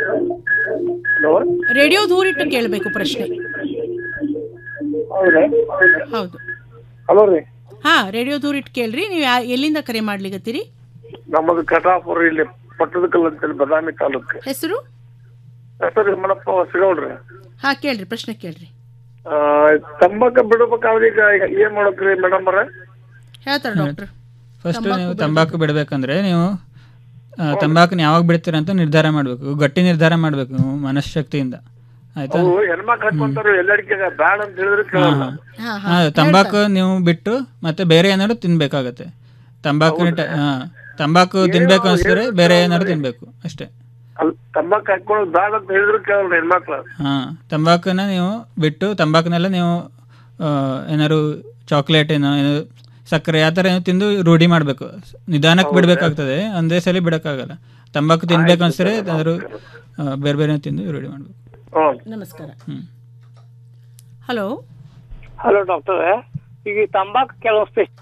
ರೇಡಿಯೋ ದೂರಿಟ್ಟು ಕೇಳಬೇಕು ಪ್ರಶ್ನೆ ಹೌದ್ರಿ ಹೌದು ಹಲೋ ರೀ ಹಾ ರೇಡಿಯೋ ದೂರಿಟ್ಟು ಕೇಳ್ರಿ ನೀವು ಯಾ- ಎಲ್ಲಿಂದ ಕರೆ ಮಾಡ್ಲಿಕತ್ತೀರಿ ನಮ್ಮದು ಕಟಾಪುರ ಇಲ್ಲಿ ಪಟ್ಟದಕಲ್ ಅಂತೇಳಿ ಬದಾಮಿ ತಾಲೂಕ್ ಹೆಸರು ಹೆಸರು ಮನಪ್ಪ ಹೊಸಗೌಡ್ರಿ ಹಾ ಕೇಳ್ರಿ ಪ್ರಶ್ನೆ ಕೇಳ್ರಿ ಆ, ತಂಬಾಕ ಬಿಡ್ಬೇಕಾದ್ರೆ ಈಗ ಈಗ ಏನ್ ಮಾಡಕ್ರಿ ಮೇಡಮ್ ಅವ್ರೆ ಹೇಳ್ತಾರೆ ಡಾಕ್ಟರ್ ಫಸ್ಟ್ ನೀವು ತಂಬಾಕು ಬಿಡಬೇಕಂದ್ರೆ ನೀವು ಆ, ತಂಬಾಕನ್ನ ಯಾವಾಗ ಬಿಡ್ತೀರ ಅಂತ ನಿರ್ಧಾರ ಮಾಡಬೇಕು ಗಟ್ಟಿ ನಿರ್ಧಾರ ಮಾಡಬೇಕು ನೀವು ಮನಃಶಕ್ತಿಯಿಂದ ಆಯ್ತಾ ಅವು ಹೆಣ್ಮಕ್ಳು ಹಾಕೊಂತಾರ ಎಲ್ಲಡಿಕೆ ಬ್ಯಾಡ ಅಂತ ಹೇಳಿದ್ರೆ ಕೇಳಲ್ಲ ಹಾ ತಂಬಾಕು ನೀವು ಬಿಟ್ಟು ಮತ್ತೆ ಬೇರೆ ಏನಾದ್ರು ತಿನ್ಬೇಕಾಗತ್ತೆ ತಂಬಾಕು ಹಾ ತಂಬಾಕು ತಿನ್ಬೇಕು ಅನ್ಸಿದ್ರೆ ಬೇರೆ ಏನಾದ್ರು ತಿನ್ಬೇಕು ಅಷ್ಟೇ ಅಲ್ಲಿ ತಂಬಾಕ್ ಹಾಕೊಳ್ಳೋದು ಬ್ಯಾಡ ಅಂತ ಹೇಳಿದ್ರು ಕೇಳಲ್ಲ ಹೆಣ್ಮಕ್ಳು ಹಾ ತಂಬಾಕನ್ನ ನೀವು ಬಿಟ್ಟು ತಂಬಾಕನ್ನೆಲ್ಲ ನೀವು ಆ, ಏನಾದ್ರು ಚಾಕ್ಲೇಟ್ ಏನೋ ಏನೋ ಸಕ್ಕರೆ ಆ ಥರ ಏನೋ ತಿಂದು ರೂಢಿ ಮಾಡಬೇಕು ನಿಧಾನಕ್ಕೆ ಬಿಡಬೇಕಾಗ್ತದೆ ಒಂದೇ ಸಲ ಬಿಡೋಕ್ಕಾಗಲ್ಲ ತಂಬಾಕು ತಿನ್ಬೇಕು ಅನ್ಸಿದ್ರೆ ಏನಾದ್ರು ಆ, ಬೇರೆ ಬೇರೆ ತಿಂದು ರೂಢಿ ಮಾಡಬೇಕು ನಮಸ್ಕಾರ ಹ್ಮ್ ಹಲೋ ಹಲೋ ಡಾಕ್ಟರ್ ಈಗ ಈ ತಂಬಾಕು ಕೆಲವು ಸ್ಪೆಷಲ್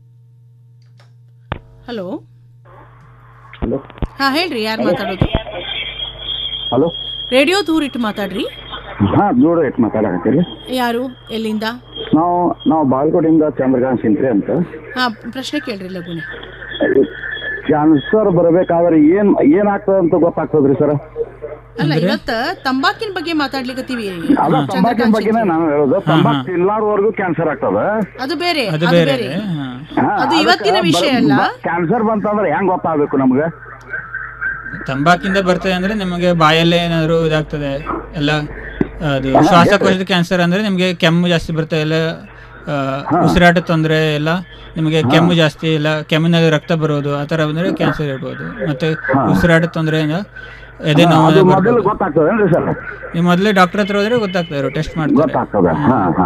ಹಲೋ ಹಲೋ ಹಾ ಹೇಳ್ರಿ ಯಾರು ಮಾತಾಡೋದು ಹಲೋ ರೇಡಿಯೋ ದೂರಿಟ್ಟು ಮಾತಾಡ್ರಿ ಹಾ ಜೋಡ ಎಟ್ ಮಾತಾಡಕತ್ತೀರಿ ಯಾರು ಎಲ್ಲಿಂದ ನಾವು ನಾವು ಬಾಲ್ಕೋಟಿಂದ ಚಂದ್ರಕಾಂತ್ ಸಿಂತ್ರಿ ಅಂತ ಹಾ ಪ್ರಶ್ನೆ ಕೇಳ್ರಿ ಲಗುನೆ ಕ್ಯಾನ್ಸರ್ ಬರಬೇಕಾದ್ರೆ ಏನ್ ಏನ್ ಆಗ್ತದ ಅಂತ ಗೊತ್ತಾಗ್ತದ್ರಿ ಸರ್ ಅಲ್ಲ ಇವತ್ತ ತಂಬಾಕಿನ ಬಗ್ಗೆ ಮಾತಾಡ್ಲಿಕತ್ತೀವಿ ಅದ ತಂಬಾಕಿನ ಬಗ್ಗೆನೇ ನಾನು ಹೇಳೋದು ತಂಬಾಕು ತಿನ್ಲಾರ್ವರೆಗೂ ಕ್ಯಾನ್ಸರ್ ಆಗ್ತದ ಅದು ಬೇರೆ ಅದು ಅದು ಬೇರೆ ಬೇರೆ ಹಾ, ಅದು ಇವತ್ತಿನ ಅದಕ್ಕ ವಿಷಯ ಬರ್- ಅಲ್ಲ. ಬ- ಕ್ಯಾನ್ಸರ್ ಬಂತಂದ್ರೆ ಹೆಂಗ್ ಗೊತ್ತಾಗ್ಬೇಕು ನಮ್ಗೆ ತಂಬಾಕಿಂದ ಬರ್ತದೆ ಅಂದ್ರೆ ನಿಮಗೆ ಬಾಯಲ್ಲೇ ಏನಾದ್ರು ಇದಾಗ್ತದೆ ಎಲ್ಲ ಅದು ಶ್ವಾಸಕೋಶದ ಕ್ಯಾನ್ಸರ್ ಅಂದ್ರೆ ನಿಮಗೆ ಕೆಮ್ಮು ಜಾಸ್ತಿ ಬರ್ತದೆ ಎಲ್ಲ ಆ, ಉಸಿರಾಟ ತೊಂದರೆ ಎಲ್ಲ ನಿಮಗೆ ಕೆಮ್ಮು ಜಾಸ್ತಿ ಇಲ್ಲ ಕೆಮ್ಮಿನಲ್ಲಿ ರಕ್ತ ಬರೋದು ಆ ಥರ ಬಂದ್ರೆ ಕ್ಯಾನ್ಸರ್ ಇರ್ಬೋದು ಮತ್ತೆ ಉಸಿರಾಟ ತೊಂದರೆಯಿಂದ ಎದೆ ಅದು ನೋವು ಮೊದಲು ಬರ್ಬೋದು ಗೊತ್ತಾಗ್ತದೇನ್ರಿ ಸರ್ ನೀವು ಮೊದಲೇ ಡಾಕ್ಟರ್ ಹತ್ರ ಹೋದ್ರೆ ಗೊತ್ತಾಗ್ತದೆ ಟೆಸ್ಟ್ ಮಾಡ್ತಾರೆ ಗೊತ್ತಾಗ್ತದ ಹಾ ಹಾ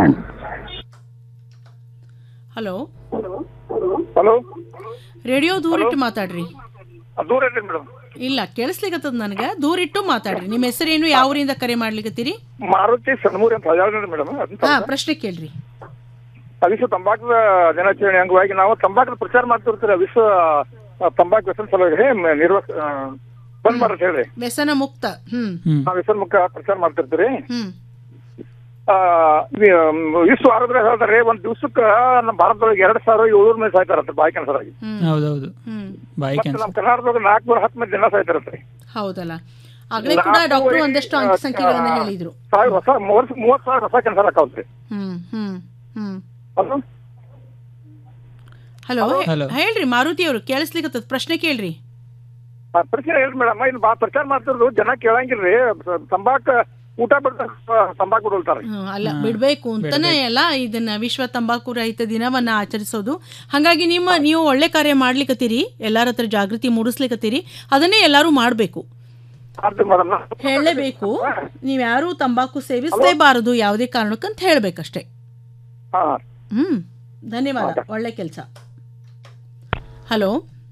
ಹಲೋ ಹಲೋ ರೇಡಿಯೋ ದೂರಿಟ್ಟು ಮಾತಾಡ್ರಿ ದೂರ ಐತಿ ಮೇಡಮ್ ಇಲ್ಲ ಕೇಳಿಸ್ಲಿಕತ್ತದ ನನಗ ದೂರಿಟ್ಟು ಮಾತಾಡ್ರಿ ನಿಮ್ಮ ಹೆಸರೇನು ಯಾವ ಊರಿಂದ ಕರೆ ಮಾಡ್ಲಿಕತ್ತೀರಿ ಮಾರುತಿ ಸಣ್ಣಮೂರಿ ಅಂತ ಹಜಾರ್ ಮೇಡಮ್ ಹಾ ಪ್ರಶ್ನೆ ಕೇಳ್ರಿ ವಿಶ್ವ ತಂಬಾಕು ದಿನಾಚರಣೆ ಅಂಗವಾಗಿ ನಾವು ತಂಬಾಕು ಪ್ರಚಾರ ಮಾಡ್ತಿರ್ತೀವಿ ವಿಶ್ವ ಆ, ತಂಬಾಕು ವ್ಯಸನ ಸಲುವಾಗಿ ಮ- ನಿರ್ವ ಆ, ಬಂದ್ ಮಾಡತ್ ಹೇಳಿ ವ್ಯಸನ ಮುಕ್ತ ಹ್ಮ್ ನಾವು ವ್ಯಸನ ಮುಖ ಪ್ರಚಾರ ಮಾಡ್ತಿರ್ತೀರಿ ಹ್ಮ್ ಆ, ವಿ- ವಿಶ್ವ ಆರೋಗ್ಯ ಹೇಳ್ತಾರೆ ಒಂದ್ ದಿವ್ಸಕ್ಕ ನಮ್ಮ ಭಾರತದೊಳಗೆ ಎರಡ್ ಸಾವಿರ ಏಳ್ನೂರ ಮಂದಿ ಸಾಯ್ತಾರತ್ತ ಬಾಯಿ ಕ್ಯಾನ್ಸರ್ ಆಗಿ ಹೌದೌದು ಬಾಯಿ ಮತ್ತೆ ಕ್ಯಾನ್ಸರ್ ನಮ್ಮ ಕರ್ನಾಟಕದಾಗ ನಾಲ್ಕುನೂರ ಹತ್ತು ಮಂದಿ ಜನ ಸಾಯ್ತಾರತ್ರಿ ಹೌದಲ್ಲ ಆಗ್ಲೇ ಕೂಡ ಡಾಕ್ಟರ್ ಒಂದಷ್ಟು ಅಂಕಿ ಸಂಖ್ಯೆಗಳನ್ನ ಹೇಳಿದ್ರು ಸಾವಿರ ಹೊಸ ಮೂವತ್ ಮೂವತ್ ಸಾವಿರ ಹೊಸ ಕ್ಯಾನ್ಸರ್ ಆಕಾವ್ರಿ ಹ್ಮ್ ಹ್ಮ್ ಹ್ಮ್ ಅದು ಹಲೋ Hello. ಹೇಳ್ರಿ ಮಾರುತಿ ಅವರು ಕೇಳಿಸ್ಲಿಕತ್ತದ ಪ್ರಶ್ನೆ ಕೇಳ್ರಿ ಆ, ಪ್ರಚಾರ ಹೇಳ್ರಿ ಮೇಡಮ್ ಇಲ್ಲಿ ಬಾ ಪ್ರಚಾರ ಮಾಡ್ತಿರೋದು ಜನ ಕೇಳಂಗಿಲ್ರಿ ತಂಬಾಕ ಊಟ ಬಿಡ್ತ ತಂಬಾಕು ಬಿಡಲ್ತಾರ ಹ್ಮ್, ಅಲ್ಲ ಬಿಡ್ಬೇಕು ಅಂತಾನೆ ಎಲ್ಲ ಇದನ್ನ ವಿಶ್ವ ತಂಬಾಕು ರಹಿತ ದಿನವನ್ನ ಆಚರಿಸೋದು ಹಾಗಾಗಿ ನಿಮ್ಮ ನೀವು ಒಳ್ಳೆ ಕಾರ್ಯ ಮಾಡ್ಲಿಕತ್ತೀರಿ ಎಲ್ಲಾರ ಹತ್ರ ಜಾಗೃತಿ ಮೂಡಿಸ್ಲಿಕತ್ತೀರಿ ಅದನ್ನೇ ಎಲ್ಲಾರು ಮಾಡ್ಬೇಕು ಹೇಳಲೇಬೇಕು ನೀವ್ ಯಾರು ತಂಬಾಕು ಸೇವಿಸಲೇಬಾರದು ಯಾವುದೇ ಕಾರಣಕ್ಕಂತ ಹೇಳ್ಬೇಕಷ್ಟೇ ಹ್ಮ್ ಧನ್ಯವಾದ ಒಳ್ಳೆ ಕೆಲಸ ಹಲೋ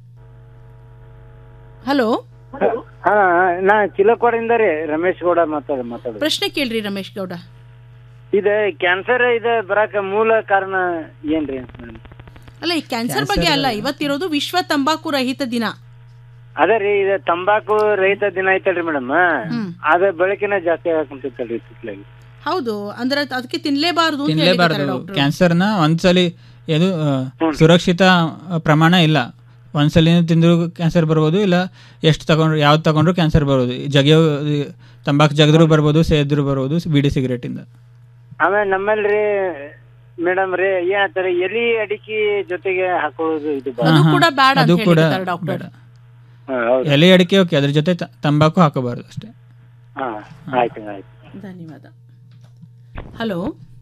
ಹಲೋ ಹಾ ನಾ ಚಿಲಕೋಡಿಂದ ರೀ ರಮೇಶ್ ಗೌಡ ಮಾತಾಡ ಮಾತಾಡೋದು ಪ್ರಶ್ನೆ ಕೇಳ್ರಿ ರಮೇಶ್ ಗೌಡ ಇದು ಕ್ಯಾನ್ಸರ್ ಇದು ಬರಾಕ ಮೂಲ ಕಾರಣ ಏನ್ರಿ ಮೇಡಮ್ ಅಲ್ಲ ಈ ಕ್ಯಾನ್ಸರ್ ಬಗ್ಗೆ ಅಲ್ಲ ಇವತ್ತಿರೋದು ವಿಶ್ವ ತಂಬಾಕು ರಹಿತ ದಿನ ಅದೇ ರೀ ಇದು ತಂಬಾಕು ರಹಿತ ದಿನ ಐತಲ್ರಿ ಮೇಡಮ್ ಅದ ಬೆಳಕಿನ ಜಾಸ್ತಿ ಆಗಕಂತೈತಲ್ರಿ ಇತ್ತಿತ್ಲಾಗಿ ಹೌದು ಅಂದ್ರೆ ಅದಕ್ಕೆ ತಿನ್ಲೇಬಾರದು ಅಂತ ತಿನ್ಲೇಬಾರ್ದು ಹೇಳಿದ್ದಾರೆ ಡಾಕ್ಟ್ರು. ಕ್ಯಾನ್ಸರ್ನ ಒಂದ್ಸಲಿ ಏನು ಆ, ಸುರಕ್ಷಿತ ಆ, ಪ್ರಮಾಣ ಇಲ್ಲ ಒಂದ್ಸಲಿ ತಿಂದ್ರು ಕ್ಯಾನ್ಸರ್ ಬರ್ಬೋದು ಇಲ್ಲ ಎಷ್ಟು ತಗೊಂಡ್ರು ಯಾವ್ದು ತಗೊಂಡ್ರು ಕ್ಯಾನ್ಸರ್ ಬರ್ಬೋದು ಈ ಜಗಿಯೋ ಈ ತಂಬಾಕು ಜಗದ್ರು ಬರ್ಬೋದು ಸೇದ್ರು ಬರ್ಬೋದು ಬಿಡಿ ಸಿಗರೇಟಿಂದ ಆಮೇಲೆ ನಮ್ಮಲ್ರಿ ಮೇಡಮ್ ರೀ ಏನಾಗ್ತಾರೆ ಎಲಿ ಅಡಿಕೆ ಜೊತೆಗೆ ಹಾಕೊಳ್ಳೋದು ಇದು ಬಾ- ಅದು ಕೂಡ ಬೇಡ ಅದು ಅಂತ ಕೂಡ ಹೇಳಿದ್ದಾರೆ ಡಾಕ್ಟರ್ ಹಾ, ಹೌದು. ಎಲೆ ಅಡಿಕೆ ಓಕೆ ಅದ್ರ ಜೊತೆ ತ- ತಂಬಾಕು ಹಾಕೋಬಾರ್ದು ಅಷ್ಟೇ ಹಾ ಆಯ್ತು ಆಯ್ತು ಧನ್ಯವಾದ ಹಲೋ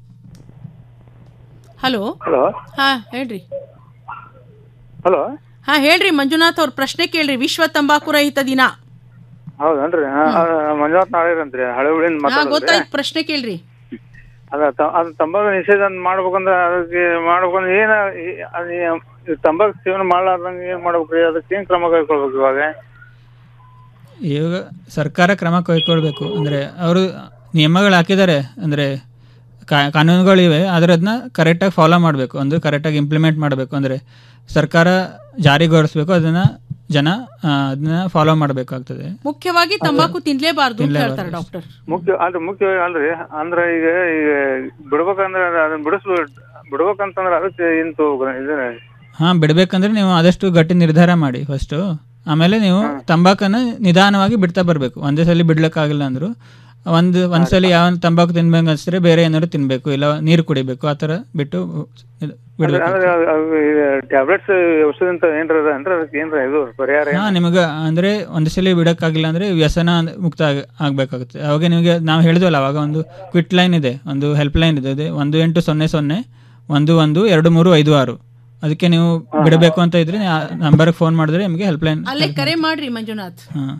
ಹಲೋ ಹಲೋ ಹಾ ಹೇಳ್ರಿ ಹಲೋ ಹಾ ಹೇಳ್ರಿ ಮಂಜುನಾಥ್ ಅವ್ರ ಪ್ರಶ್ನೆ ಕೇಳ್ರಿ ವಿಶ್ವ ತಂಬಾಕು ರಹಿತ ದಿನ ಹೌದನ್ರಿ ಮಂಜುನಾಥ್ ನಾಳೆ ಅಂತ್ರಿ ಹಳೆ ಹುಳಿಯಿಂದ ಹಾ ಮಾತಾಡೋದ್ರಿ ಗೊತ್ತಾಯ್ತು ಪ್ರಶ್ನೆ ಕೇಳ್ರಿ ಅದ ತ- ಅದು ತಂಬಾಕು ನಿಷೇಧ ಮಾಡ್ಬೇಕಂದ್ರೆ ಅದಕ್ಕೆ ಮಾಡ್ಬೇಕಂದ್ರೆ ಏನ ಈ- ಅದ್ ಈ- ಈ ತಂಬಾಕು ಸೇವನೆ ಮಾಡ್ಲಾರ್ದಂಗೆ ಏನ್ ಮಾಡ್ಬೇಕ್ರಿ ಅದಕ್ಕೆ ಏನ್ ಕ್ರಮ ಕೈಗೊಳ್ಬೇಕು ಇವಾಗ ಇವಾಗ ಸರ್ಕಾರ ಕ್ರಮ ಕೈಗೊಳ್ಬೇಕು ಅಂದರೆ ಅವರು ನಿಯಮಗಳು ಹಾಕಿದ್ದಾರೆ ಅಂದರೆ ಕಾನೂನುಗಳಿವೆ ಆದರೆ ಅದನ್ನ ಕರೆಕ್ಟಾಗಿ ಫಾಲೋ ಮಾಡಬೇಕು ಅಂದರೆ ಕರೆಕ್ಟಾಗಿ ಇಂಪ್ಲಿಮೆಂಟ್ ಮಾಡಬೇಕು ಅಂದರೆ ಸರ್ಕಾರ ಜಾರಿಗೊಳಿಸ್ಬೇಕು ಅದನ್ನು ಜನ ಆ, ಅದನ್ನ ಫಾಲೋ ಮಾಡಬೇಕಾಗ್ತದೆ ಮುಖ್ಯವಾಗಿ ತಂಬಾಕು ತಿನ್ಲೇಬಾರ್ದು ಅಂತ ತಿನ್ಲೇಬಾರ್ದು. ಹೇಳ್ತಾರೆ ಡಾಕ್ಟರ್ ಮುಖ್ಯ ಅದು ಮುಖ್ಯ ಅಲ್ರಿ ಅಂದ್ರೆ ಈಗ ಈಗ ಬಿಡ್ಬೇಕಂದ್ರೆ ಅದನ್ನ ಬಿಡಿಸ್ಬೋ ಬಿಡ್ಬೇಕಂತಂದ್ರೆ ಅದಕ್ಕೆ ಏನ್ ತಗೋಬೇಕು ಇದು ಹಾಂ ಬಿಡಬೇಕಂದ್ರೆ ನೀವು ಆದಷ್ಟು ಗಟ್ಟಿ ನಿರ್ಧಾರ ಮಾಡಿ ಫಸ್ಟು ಆಮೇಲೆ ನೀವು ತಂಬಾಕನ್ನು ನಿಧಾನವಾಗಿ ಬಿಡ್ತಾ ಬರಬೇಕು ಒಂದೇ ಸಲ ಬಿಡ್ಲಿಕ್ಕಾಗಿಲ್ಲ ಅಂದ್ರು ಒಂದು ಒಂದ್ಸಲಿ ಯಾವ ತಂಬಾಕು ತಿನ್ಬೇಕು ಅನ್ಸಿದ್ರೆ ಬೇರೆ ಏನಾದ್ರು ತಿನ್ಬೇಕು ಇಲ್ಲ ನೀರು ಕುಡಿಬೇಕು ಆ ಥರ ಬಿಟ್ಟು ಇದು ಬಿಡ್ಬೇಕು ಅಂದ್ರೆ ಟ್ಯಾಬ್ಲೆಟ್ಸ್ ಔಷಧಿ ಅಂತ ಏನ್ರ ಅದ ಅಂದ್ರೆ ಅದಕ್ಕೆ ಏನ್ರ ಇದು ಪರಿಹಾರ ಏನ್? ಹಾಂ ನಿಮಗೆ ಅಂದರೆ ಒಂದು ಸಲ ಬಿಡೋಕ್ಕಾಗಿಲ್ಲ ಅಂದರೆ ವ್ಯಸನ ಅಂದ್- ಮುಕ್ತ ಆಗ ಆಗಬೇಕಾಗುತ್ತೆ ಅವಾಗ ನಿಮಗೆ ನಾವು ಹೇಳಿದ್ವಲ್ಲ ಅವಾಗ ಒಂದು ಕ್ವಿಟ್ ಲೈನ್ ಇದೆ ಒಂದು ಹೆಲ್ಪ್ ಲೈನ್ ಇದೆ ಅದೇ ಒಂದು ಎಂಟು ಸೊನ್ನೆ ಸೊನ್ನೆ ಒಂದು ಒಂದು ಎರಡು ಮೂರು ಐದು ಆರು ಅದಕ್ಕೆ ನೀವು ಬಿಡಬೇಕು ಅಂತ ಇದ್ರೆ ಆ ನಂಬರ್ಗೆ ಫೋನ್ ಮಾಡಿದ್ರೆ ನಿಮಗೆ ಹೆಲ್ಪ್ ಲೈನ್ ಅಲ್ಲೇ ಕರೆ ಮಾಡ್ರಿ ಮಂಜುನಾಥ್ ಹಾಂ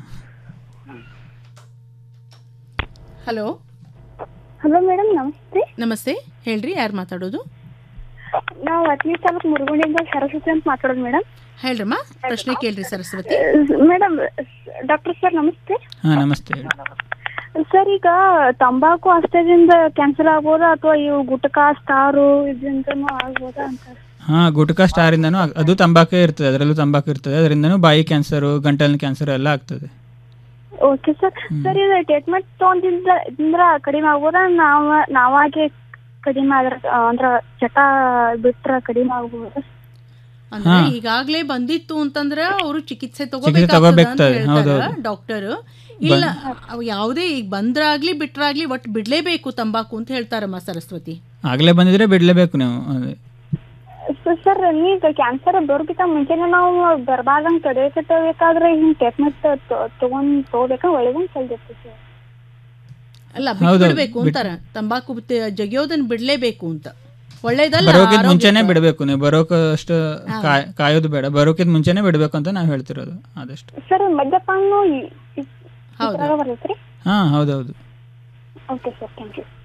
ಹಲೋ ಹಲೋ ಮೇಡಮ್ ನಮಸ್ತೆ ನಮಸ್ತೆ ಹೇಳ್ರಿ ಯಾರು ಮಾತಾಡೋದು ನಾವು ಹತ್ತನೇ ತಾಲೂಕು ಮುರುಗುಂಡಿಯಿಂದ ಸರಸ್ವತಿ ಅಂತ ಮಾತಾಡೋದು ಮೇಡಮ್ ಹೇಳ್ರಮ್ಮ ಪ್ರಶ್ನೆ ಕೇಳ್ರಿ ಸರಸ್ವತಿ ಮೇಡಮ್ ಡಾಕ್ಟರ್ ಸರ್ ನಮಸ್ತೆ ಹಾಂ ನಮಸ್ತೆ ಸರ್ ಈಗ ತಂಬಾಕು ಅಷ್ಟದಿಂದ ಕ್ಯಾನ್ಸರ್ ಆಗ್ಬೋದಾ ಅಥವಾ ಇವು ಗುಟ್ಕಾ ಸ್ಟಾರು ಇದರಿಂದನೂ ಆಗ್ಬೋದಾ ಅಂತ ಹಾಂ ಗುಟ್ಕಾ ಸ್ಟಾರಿಂದನೂ ಆಗ್- ಅದು ತಂಬಾಕೇ ಇರ್ತದೆ ಅದರಲ್ಲೂ ತಂಬಾಕು ಇರ್ತದೆ ಅದರಿಂದನೂ ಬಾಯಿ ಕ್ಯಾನ್ಸರು ಗಂಟಲಿನ ಕ್ಯಾನ್ಸರ್ ಎಲ್ಲ ಆಗ್ತದೆ ಓಕೆ ಸರ್ ಸರ್ ಇದು ಟ್ರೀಟ್ಮೆಂಟ್ ತೊಗೊಂಡಿದ್ದ ಇದ್ರ ಕಡಿಮೆ ಆಗ್ಬೋದಾ ನಾವ ನಾವಾಗೆ ಕಡಿಮೆ ಆದ್ರ ಆ, ಅಂದ್ರ ಚಟ ಬಿಟ್ರ ಕಡಿಮೆ ಆಗ್ಬೋದಾ ಅಂದ್ರೆ ಈಗಾಗ್ಲೇ ಬಂದಿತ್ತು ಅಂತಂದ್ರೆ ಅವರು ಚಿಕಿತ್ಸೆ ತಗೋಬೇಕಾಗ್ತದೆ, ತಗೋಬೇಕಾಗ್ತದೆ ಹೌದೌದು. ಡಾಕ್ಟರ್ ಇಲ್ಲ ಅವು ಯಾವುದೇ ಈಗ ಬಂದ್ರಾಗ್ಲಿ ಬಿಟ್ರಾಗ್ಲಿ ಒಟ್ಟು ಬಿಡ್ಲೇಬೇಕು ತಂಬಾಕು ಅಂತ ಹೇಳ್ತಾರಮ್ಮ ಸರಸ್ವತಿ ಆಗಲೇ ಬಂದಿದ್ರೆ ಬಿಡಲೇಬೇಕು ನೀವು ಅದೇ ಸ- ಸರ್ ಈಗ ಕ್ಯಾನ್ಸರ್ ಬರೋಕ್ಕಿಂತ ಮುಂಚೆನೆ ನಾವು ಬರ್ಬಾರ್ದಂಗ್ ತಡೆಯಕತ್ತಾದ್ರೆ ಹಿಂಗ್ ಟ್ರೀಟ್ಮೆಂಟ್ ತಗೊಂಡ್ ತಗೋಬೇಕಾ ಒಳ್ಳೇದಂಗ್ ಕಲ್ದಿರ್ತೀವಿ ಸರ್ ಅಲ್ಲ ಹೌದು, ಬಿಡ್ಬೇಕು ಬಿಟ್- ಅಂತಾರ ತಂಬಾಕು ತ- ಜಗಿಯೋದನ್ನ ಬಿಡ್ಲೇಬೇಕು ಅಂತ ಒಳ್ಳೇದಲ್ಲ ಬರೋಕಿದ್ ಮುಂಚೆನೆ ಆರೋಗ್ಯಕ್ಕೆ? ಬಿಡಬೇಕು ನೀವು ಬರೋಕೆ ಅಷ್ಟು ಕಾಯ್ ಕಾಯೋದು ಬೇಡ ಬರೋಕಿದ್ ಮುಂಚೆನೆ ಬಿಡಬೇಕು ಅಂತ ನಾವು ಹೇಳ್ತಿರೋದು ಆದಷ್ಟು ಸರ್ ಮದ್ಯಪಾನ ಹೌದು. ಬರ್ತೈತ್ರಿ ಹಾಂ ಹೌದೌದು okay sir thank you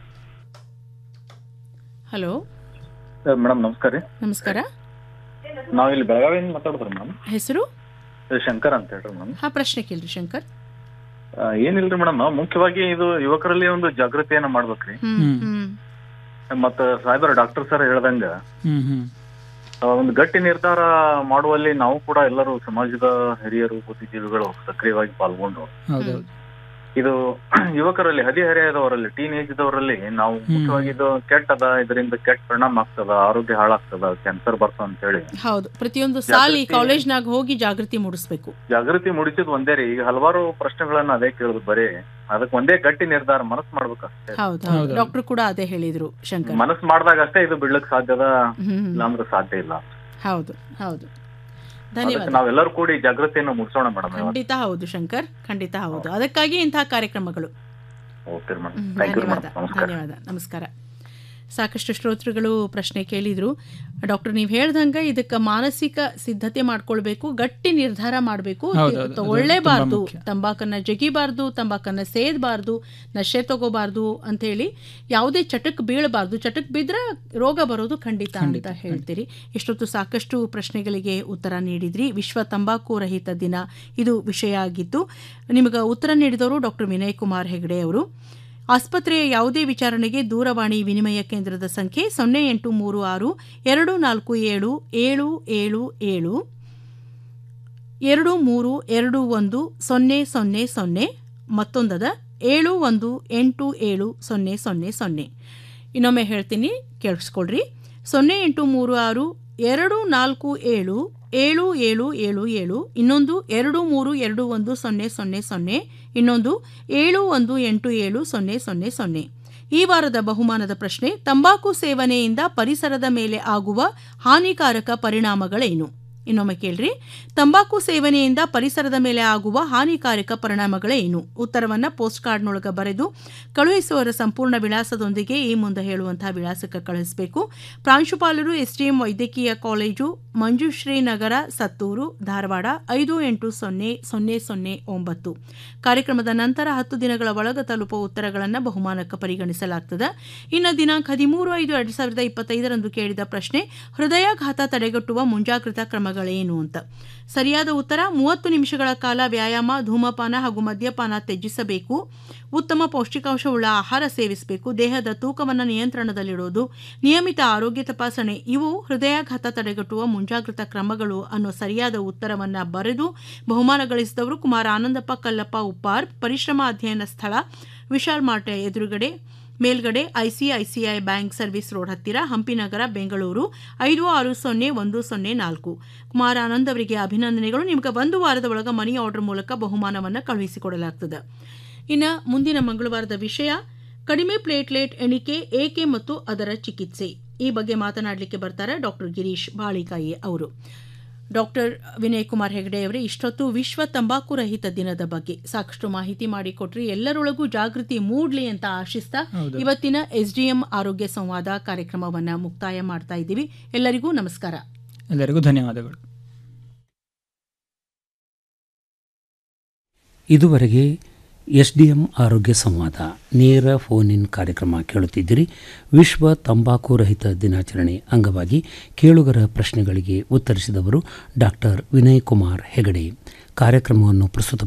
hello madam ನಮಸ್ಕಾರ ರೀ ನಮಸ್ಕಾರ ನಾವು ಇಲ್ಲಿ ಬೆಳಗಾವಿಯಿಂದ ಮಾತಾಡಿದ್ರಿ ಮೇಡಮ್ ಹೆಸರು ಶಂಕರ್ ಅಂತ ಹೇಳ್ರಿ ಮೇಡಮ್ ಹಾ ಪ್ರಶ್ನೆ ಕೇಳ್ರಿ ಶಂಕರ್ ಏನಿಲ್ರಿ ಮೇಡಮ್ ಮುಖ್ಯವಾಗಿ ಇದು ಯುವಕರಲ್ಲಿ ಒಂದು ಜಾಗೃತಿಯನ್ನ ಮಾಡ್ಬೇಕ್ರಿ ಹ್ಮ್ ಹ್ಮ್ ಮತ್ತ ಸಾಹೇಬರ ಡಾಕ್ಟರ್ ಸರ್ ಹೇಳ್ದಂಗ ಹ್ಮ್ ಹ್ಮ್ ಆ, ಒಂದು ಗಟ್ಟಿ ನಿರ್ಧಾರ ಮಾಡುವಲ್ಲಿ ನಾವು ಕೂಡ ಎಲ್ಲರೂ ಸಮಾಜದ ಹಿರಿಯರು ಬುದ್ಧಿಜೀವಿಗಳು ಸಕ್ರಿಯವಾಗಿ ಪಾಲ್ಗೊಂಡು ಹೌದೌದು ಇದು ಯುವಕರಲ್ಲಿ ಹದಿಹರೆಯದವರಲ್ಲಿ ಟೀನ್ ಏಜ್ ದವರಲ್ಲಿ ನಾವು ಮುಖ್ಯವಾಗಿ ಇದು ಕೆಟ್ಟದ ಇದರಿಂದ ಕೆಟ್ಟ ಪರಿಣಾಮ ಆಗ್ತದ ಆರೋಗ್ಯ ಹಾಳಾಗ್ತದ ಕ್ಯಾನ್ಸರ್ ಬರ್ತ ಅಂತ ಹೇಳಿ ಹೌದು ಪ್ರತಿಯೊಂದು ಸಾಲಿ ಜಾಗೃತಿ- ಕಾಲೇಜ್ನಾಗ ಹೋಗಿ ಜಾಗೃತಿ ಮೂಡಿಸ್ಬೇಕು ಜಾಗೃತಿ ಮೂಡಿಸಿದ್ ಒಂದೇ ರೀ ಈಗ ಹಲವಾರು ಪ್ರಶ್ನೆಗಳನ್ನ ಅದೇ ಕೇಳುದು ಬರೀ ಅದಕ್ಕೆ ಒಂದೇ ಗಟ್ಟಿ ನಿರ್ಧಾರ ಮನಸ್ಸು ಮಾಡ್ಬೇಕಷ್ಟೇ ಹೌದು ಹೌದು ಡಾಕ್ಟರ್ ಕೂಡ ಅದೇ ಹೇಳಿದ್ರು ಶಂಕರ್ ಮನಸ್ಸು ಮಾಡಿದಾಗ ಅಷ್ಟೇ ಇದು ಬಿಡ್ಲಿಕ್ ಸಾಧ್ಯದ ಹ್ಮ್. ಇಲ್ಲಾಂದ್ರೆ ಸಾಧ್ಯ ಇಲ್ಲ ಹೌದು ಹೌದು ಅದಕ್ಕೆ ಧನ್ಯವಾದ ನಾವೆಲ್ಲರೂ ಕೂಡಿ ಜಾಗೃತಿಯನ್ನು ಮೂಡಿಸೋಣ ಮೇಡಮ್ ಖಂಡಿತ ಹೌದು ಶಂಕರ್ ಖಂಡಿತ ಹೌದು ಅದಕ್ಕಾಗಿ ಇಂತಹ ಕಾರ್ಯಕ್ರಮಗಳು ಓಕೆ ಮೇಡಮ್ ಹ್ಮ್, ಥ್ಯಾಂಕ್ ಯು ಧನ್ಯವಾದ ಮೇಡಮ್ ನಮಸ್ಕಾರ ಧನ್ಯವಾದ ನಮಸ್ಕಾರ ಸಾಕಷ್ಟು ಶ್ರೋತೃಗಳು ಪ್ರಶ್ನೆ ಕೇಳಿದ್ರು ಡಾಕ್ಟರ್ ನೀವು ಹೇಳ್ದಂಗೆ ಇದಕ್ಕೆ ಮಾನಸಿಕ ಸಿದ್ಧತೆ ಮಾಡ್ಕೊಳ್ಬೇಕು ಗಟ್ಟಿ ನಿರ್ಧಾರ ಮಾಡಬೇಕು ಹೌದು, ಅದು ತಗೊಳ್ಳೇಬಾರ್ದು ತುಂಬಾ ಮುಖ್ಯ. ತಂಬಾಕನ್ನ ಜಗಿಬಾರ್ದು ತಂಬಾಕನ್ನ ಸೇದಬಾರ್ದು ನಶೆ ತಗೋಬಾರ್ದು ಅಂತೇಳಿ ಯಾವುದೇ ಚಟಕ್ ಬೀಳಬಾರ್ದು ಚಟಕ್ ಬಿದ್ರೆ ರೋಗ ಬರೋದು ಖಂಡಿತ ಅಂತ ಹೇಳ್ತೀರಿ ಇಷ್ಟೊತ್ತು ಸಾಕಷ್ಟು ಪ್ರಶ್ನೆಗಳಿಗೆ ಉತ್ತರ ನೀಡಿದ್ರಿ ವಿಶ್ವ ತಂಬಾಕು ರಹಿತ ದಿನ ಇದು ವಿಷಯ ಆಗಿತ್ತು ನಿಮಗೆ ಉತ್ತರ ನೀಡಿದವರು ಡಾಕ್ಟರ್ ವಿನಯ್ ಕುಮಾರ್ ಹೆಗಡೆ ಅವರು ಆಸ್ಪತ್ರೆಯ ಯಾವುದೇ ವಿಚಾರಣೆಗೆ ದೂರವಾಣಿ ವಿನಿಮಯ ಕೇಂದ್ರದ ಸಂಖ್ಯೆ ಸೊನ್ನೆ ಎಂಟು ಮೂರು ಆರು ಎರಡು ನಾಲ್ಕು ಏಳು ಏಳು ಏಳು ಏಳು ಎರಡು ಮೂರು ಎರಡು ಒಂದು ಸೊನ್ನೆ ಸೊನ್ನೆ ಸೊನ್ನೆ ಮತ್ತೊಂದದ ಏಳು ಒಂದು ಎಂಟು ಏಳು ಸೊನ್ನೆ ಸೊನ್ನೆ ಸೊನ್ನೆ ಇನ್ನೊಮ್ಮೆ ಹೇಳ್ತೀನಿ ಕೇಳಿಸ್ಕೊಳ್ರಿ ಸೊನ್ನೆ ಎಂಟು ಮೂರು ಆರು ಎರಡು ನಾಲ್ಕು ಏಳು ಏಳು ಏಳು ಏಳು ಏಳು ಇನ್ನೊಂದು ಎರಡು ಮೂರು ಎರಡು ಒಂದು ಸೊನ್ನೆ ಸೊನ್ನೆ ಸೊನ್ನೆ ಇನ್ನೊಂದು ಏಳು ಒಂದು ಎಂಟು ಏಳು ಸೊನ್ನೆ ಸೊನ್ನೆ ಸೊನ್ನೆ ಈ ವಾರದ ಬಹುಮಾನದ ಪ್ರಶ್ನೆ ತಂಬಾಕು ಸೇವನೆಯಿಂದ ಪರಿಸರದ ಮೇಲೆ ಆಗುವ ಹಾನಿಕಾರಕ ಪರಿಣಾಮಗಳೇನು ಇನ್ನೊಮ್ಮೆ ಕೇಳ್ರಿ ತಂಬಾಕು ಸೇವನೆಯಿಂದ ಪರಿಸರದ ಮೇಲೆ ಆಗುವ ಹಾನಿಕಾರಕ ಪರಿಣಾಮಗಳೇನು ಉತ್ತರವನ್ನ ಪೋಸ್ಟ್ ಕಾರ್ಡ್ನೊಳಗೆ ಬರೆದು ಕಳುಹಿಸುವವರ ಸಂಪೂರ್ಣ ವಿಳಾಸದೊಂದಿಗೆ ಈ ಮುಂದೆ ಹೇಳುವಂತಹ ವಿಳಾಸಕ್ಕೆ ಕಳಿಸಬೇಕು ಪ್ರಾಂಶುಪಾಲರು ಎಸ್ಡಿಎಂ ವೈದ್ಯಕೀಯ ಕಾಲೇಜು ಮಂಜುಶ್ರೀ ನಗರ ಸತ್ತೂರು ಧಾರವಾಡ ಐದು ಎಂಟು ಸೊನ್ನೆ ಸೊನ್ನೆ ಸೊನ್ನೆ ಒಂಬತ್ತು ಕಾರ್ಯಕ್ರಮದ ನಂತರ ಹತ್ತು ದಿನಗಳ ಒಳಗೆ ತಲುಪುವ ಉತ್ತರಗಳನ್ನು ಬಹುಮಾನಕ್ಕೆ ಪರಿಗಣಿಸಲಾಗುತ್ತದೆ ಇನ್ನು ದಿನಾಂಕ ಹದಿಮೂರು ಐದು ಎರಡು ಸಾವಿರದ ಇಪ್ಪತ್ತೈದರಂದು ಕೇಳಿದ ಪ್ರಶ್ನೆ ಹೃದಯಾಘಾತ ತಡೆಗಟ್ಟುವ ಮುಂಜಾಗ್ರತಾ ಕ್ರಮಗಳೇನು ಅಂತ ಸರಿಯಾದ ಉತ್ತರ ಮೂವತ್ತು ನಿಮಿಷಗಳ ಕಾಲ ವ್ಯಾಯಾಮ ಧೂಮಪಾನ ಹಾಗೂ ಮದ್ಯಪಾನ ತ್ಯಜಿಸಬೇಕು ಉತ್ತಮ ಪೌಷ್ಟಿಕಾಂಶವುಳ್ಳ ಆಹಾರ ಸೇವಿಸಬೇಕು ದೇಹದ ತೂಕವನ್ನು ನಿಯಂತ್ರಣದಲ್ಲಿಡೋದು ನಿಯಮಿತ ಆರೋಗ್ಯ ತಪಾಸಣೆ ಇವು ಹೃದಯಾಘಾತ ತಡೆಗಟ್ಟುವ ಮುಂಜಾಗ್ರತಾ ಕ್ರಮಗಳು ಅನ್ನೋ ಸರಿಯಾದ ಉತ್ತರವನ್ನ ಬರೆದು ಬಹುಮಾನ ಗಳಿಸಿದವರು ಕುಮಾರ ಆನಂದಪ್ಪ ಕಲ್ಲಪ್ಪ ಉಪ್ಪಾರ್ ಪರಿಶ್ರಮ ಅಧ್ಯಯನ ಸ್ಥಳ ವಿಶಾಲ್ ಮಾರ್ಟ್ ಎದುರುಗಡೆ ಮೇಲ್ಗಡೆ ಐಸಿಐಸಿಐ ಬ್ಯಾಂಕ್ ಸರ್ವಿಸ್ ರೋಡ್ ಹತ್ತಿರ ಹಂಪಿನಗರ ಬೆಂಗಳೂರು ಐದು ಆರು ಸೊನ್ನೆ ಒಂದು ಸೊನ್ನೆ ನಾಲ್ಕು ಕುಮಾರ್ ಆನಂದ್ ಅವರಿಗೆ ಅಭಿನಂದನೆಗಳು ನಿಮಗೆ ಒಂದು ವಾರದ ಒಳಗೆ ಮನಿ ಆರ್ಡರ್ ಮೂಲಕ ಬಹುಮಾನವನ್ನು ಕಳುಹಿಸಿಕೊಡಲಾಗ್ತದೆ ಇನ್ನು ಮುಂದಿನ ಮಂಗಳವಾರದ ವಿಷಯ ಕಡಿಮೆ ಪ್ಲೇಟ್ಲೆಟ್ ಎಣಿಕೆ ಏಕೆ ಮತ್ತು ಅದರ ಚಿಕಿತ್ಸೆ ಈ ಬಗ್ಗೆ ಮಾತನಾಡಲಿಕ್ಕೆ ಬರ್ತಾರೆ ಡಾಕ್ಟರ್ ಗಿರೀಶ್ ಬಾಳಿಕಾಯಿ ಅವರು ಡಾಕ್ಟರ್ ವಿನಯ್ ಕುಮಾರ್ ಹೆಗಡೆ ಅವರೇ ಇಷ್ಟೊತ್ತು ವಿಶ್ವ ತಂಬಾಕು ರಹಿತ ದಿನದ ಬಗ್ಗೆ ಸಾಕಷ್ಟು ಮಾಹಿತಿ ಮಾಡಿಕೊಟ್ರಿ ಎಲ್ಲರೊಳಗೂ ಜಾಗೃತಿ ಮೂಡ್ಲಿ ಅಂತ ಆಶಿಸ್ತಾ ಹೌದು. ಇವತ್ತಿನ ಎಸ್ಡಿಎಂ ಆರೋಗ್ಯ ಸಂವಾದ ಕಾರ್ಯಕ್ರಮವನ್ನ ಮುಕ್ತಾಯ ಮಾಡ್ತಾ ಇದ್ದೀವಿ ಎಲ್ಲರಿಗೂ ನಮಸ್ಕಾರ ಎಲ್ಲರಿಗೂ ಧನ್ಯವಾದಗಳು ಇದುವರೆಗೆ ಎಸ್ ಡಿ ಎಂ ಆರೋಗ್ಯ ಸಂವಾದ ನೇರ ಫೋನ್ ಇನ್ ಕಾರ್ಯಕ್ರಮ ಕೇಳುತ್ತಿದ್ದಿರಿ ವಿಶ್ವ ತಂಬಾಕು ರಹಿತ ದಿನಾಚರಣೆ ಅಂಗವಾಗಿ ಕೇಳುಗರ ಪ್ರಶ್ನೆಗಳಿಗೆ ಉತ್ತರಿಸಿದವರು ಡಾಕ್ಟರ್ ವಿನಯ್ ಕುಮಾರ್ ಹೆಗಡೆ ಕಾರ್ಯಕ್ರಮವನ್ನು ಪ್ರಸ್ತುತ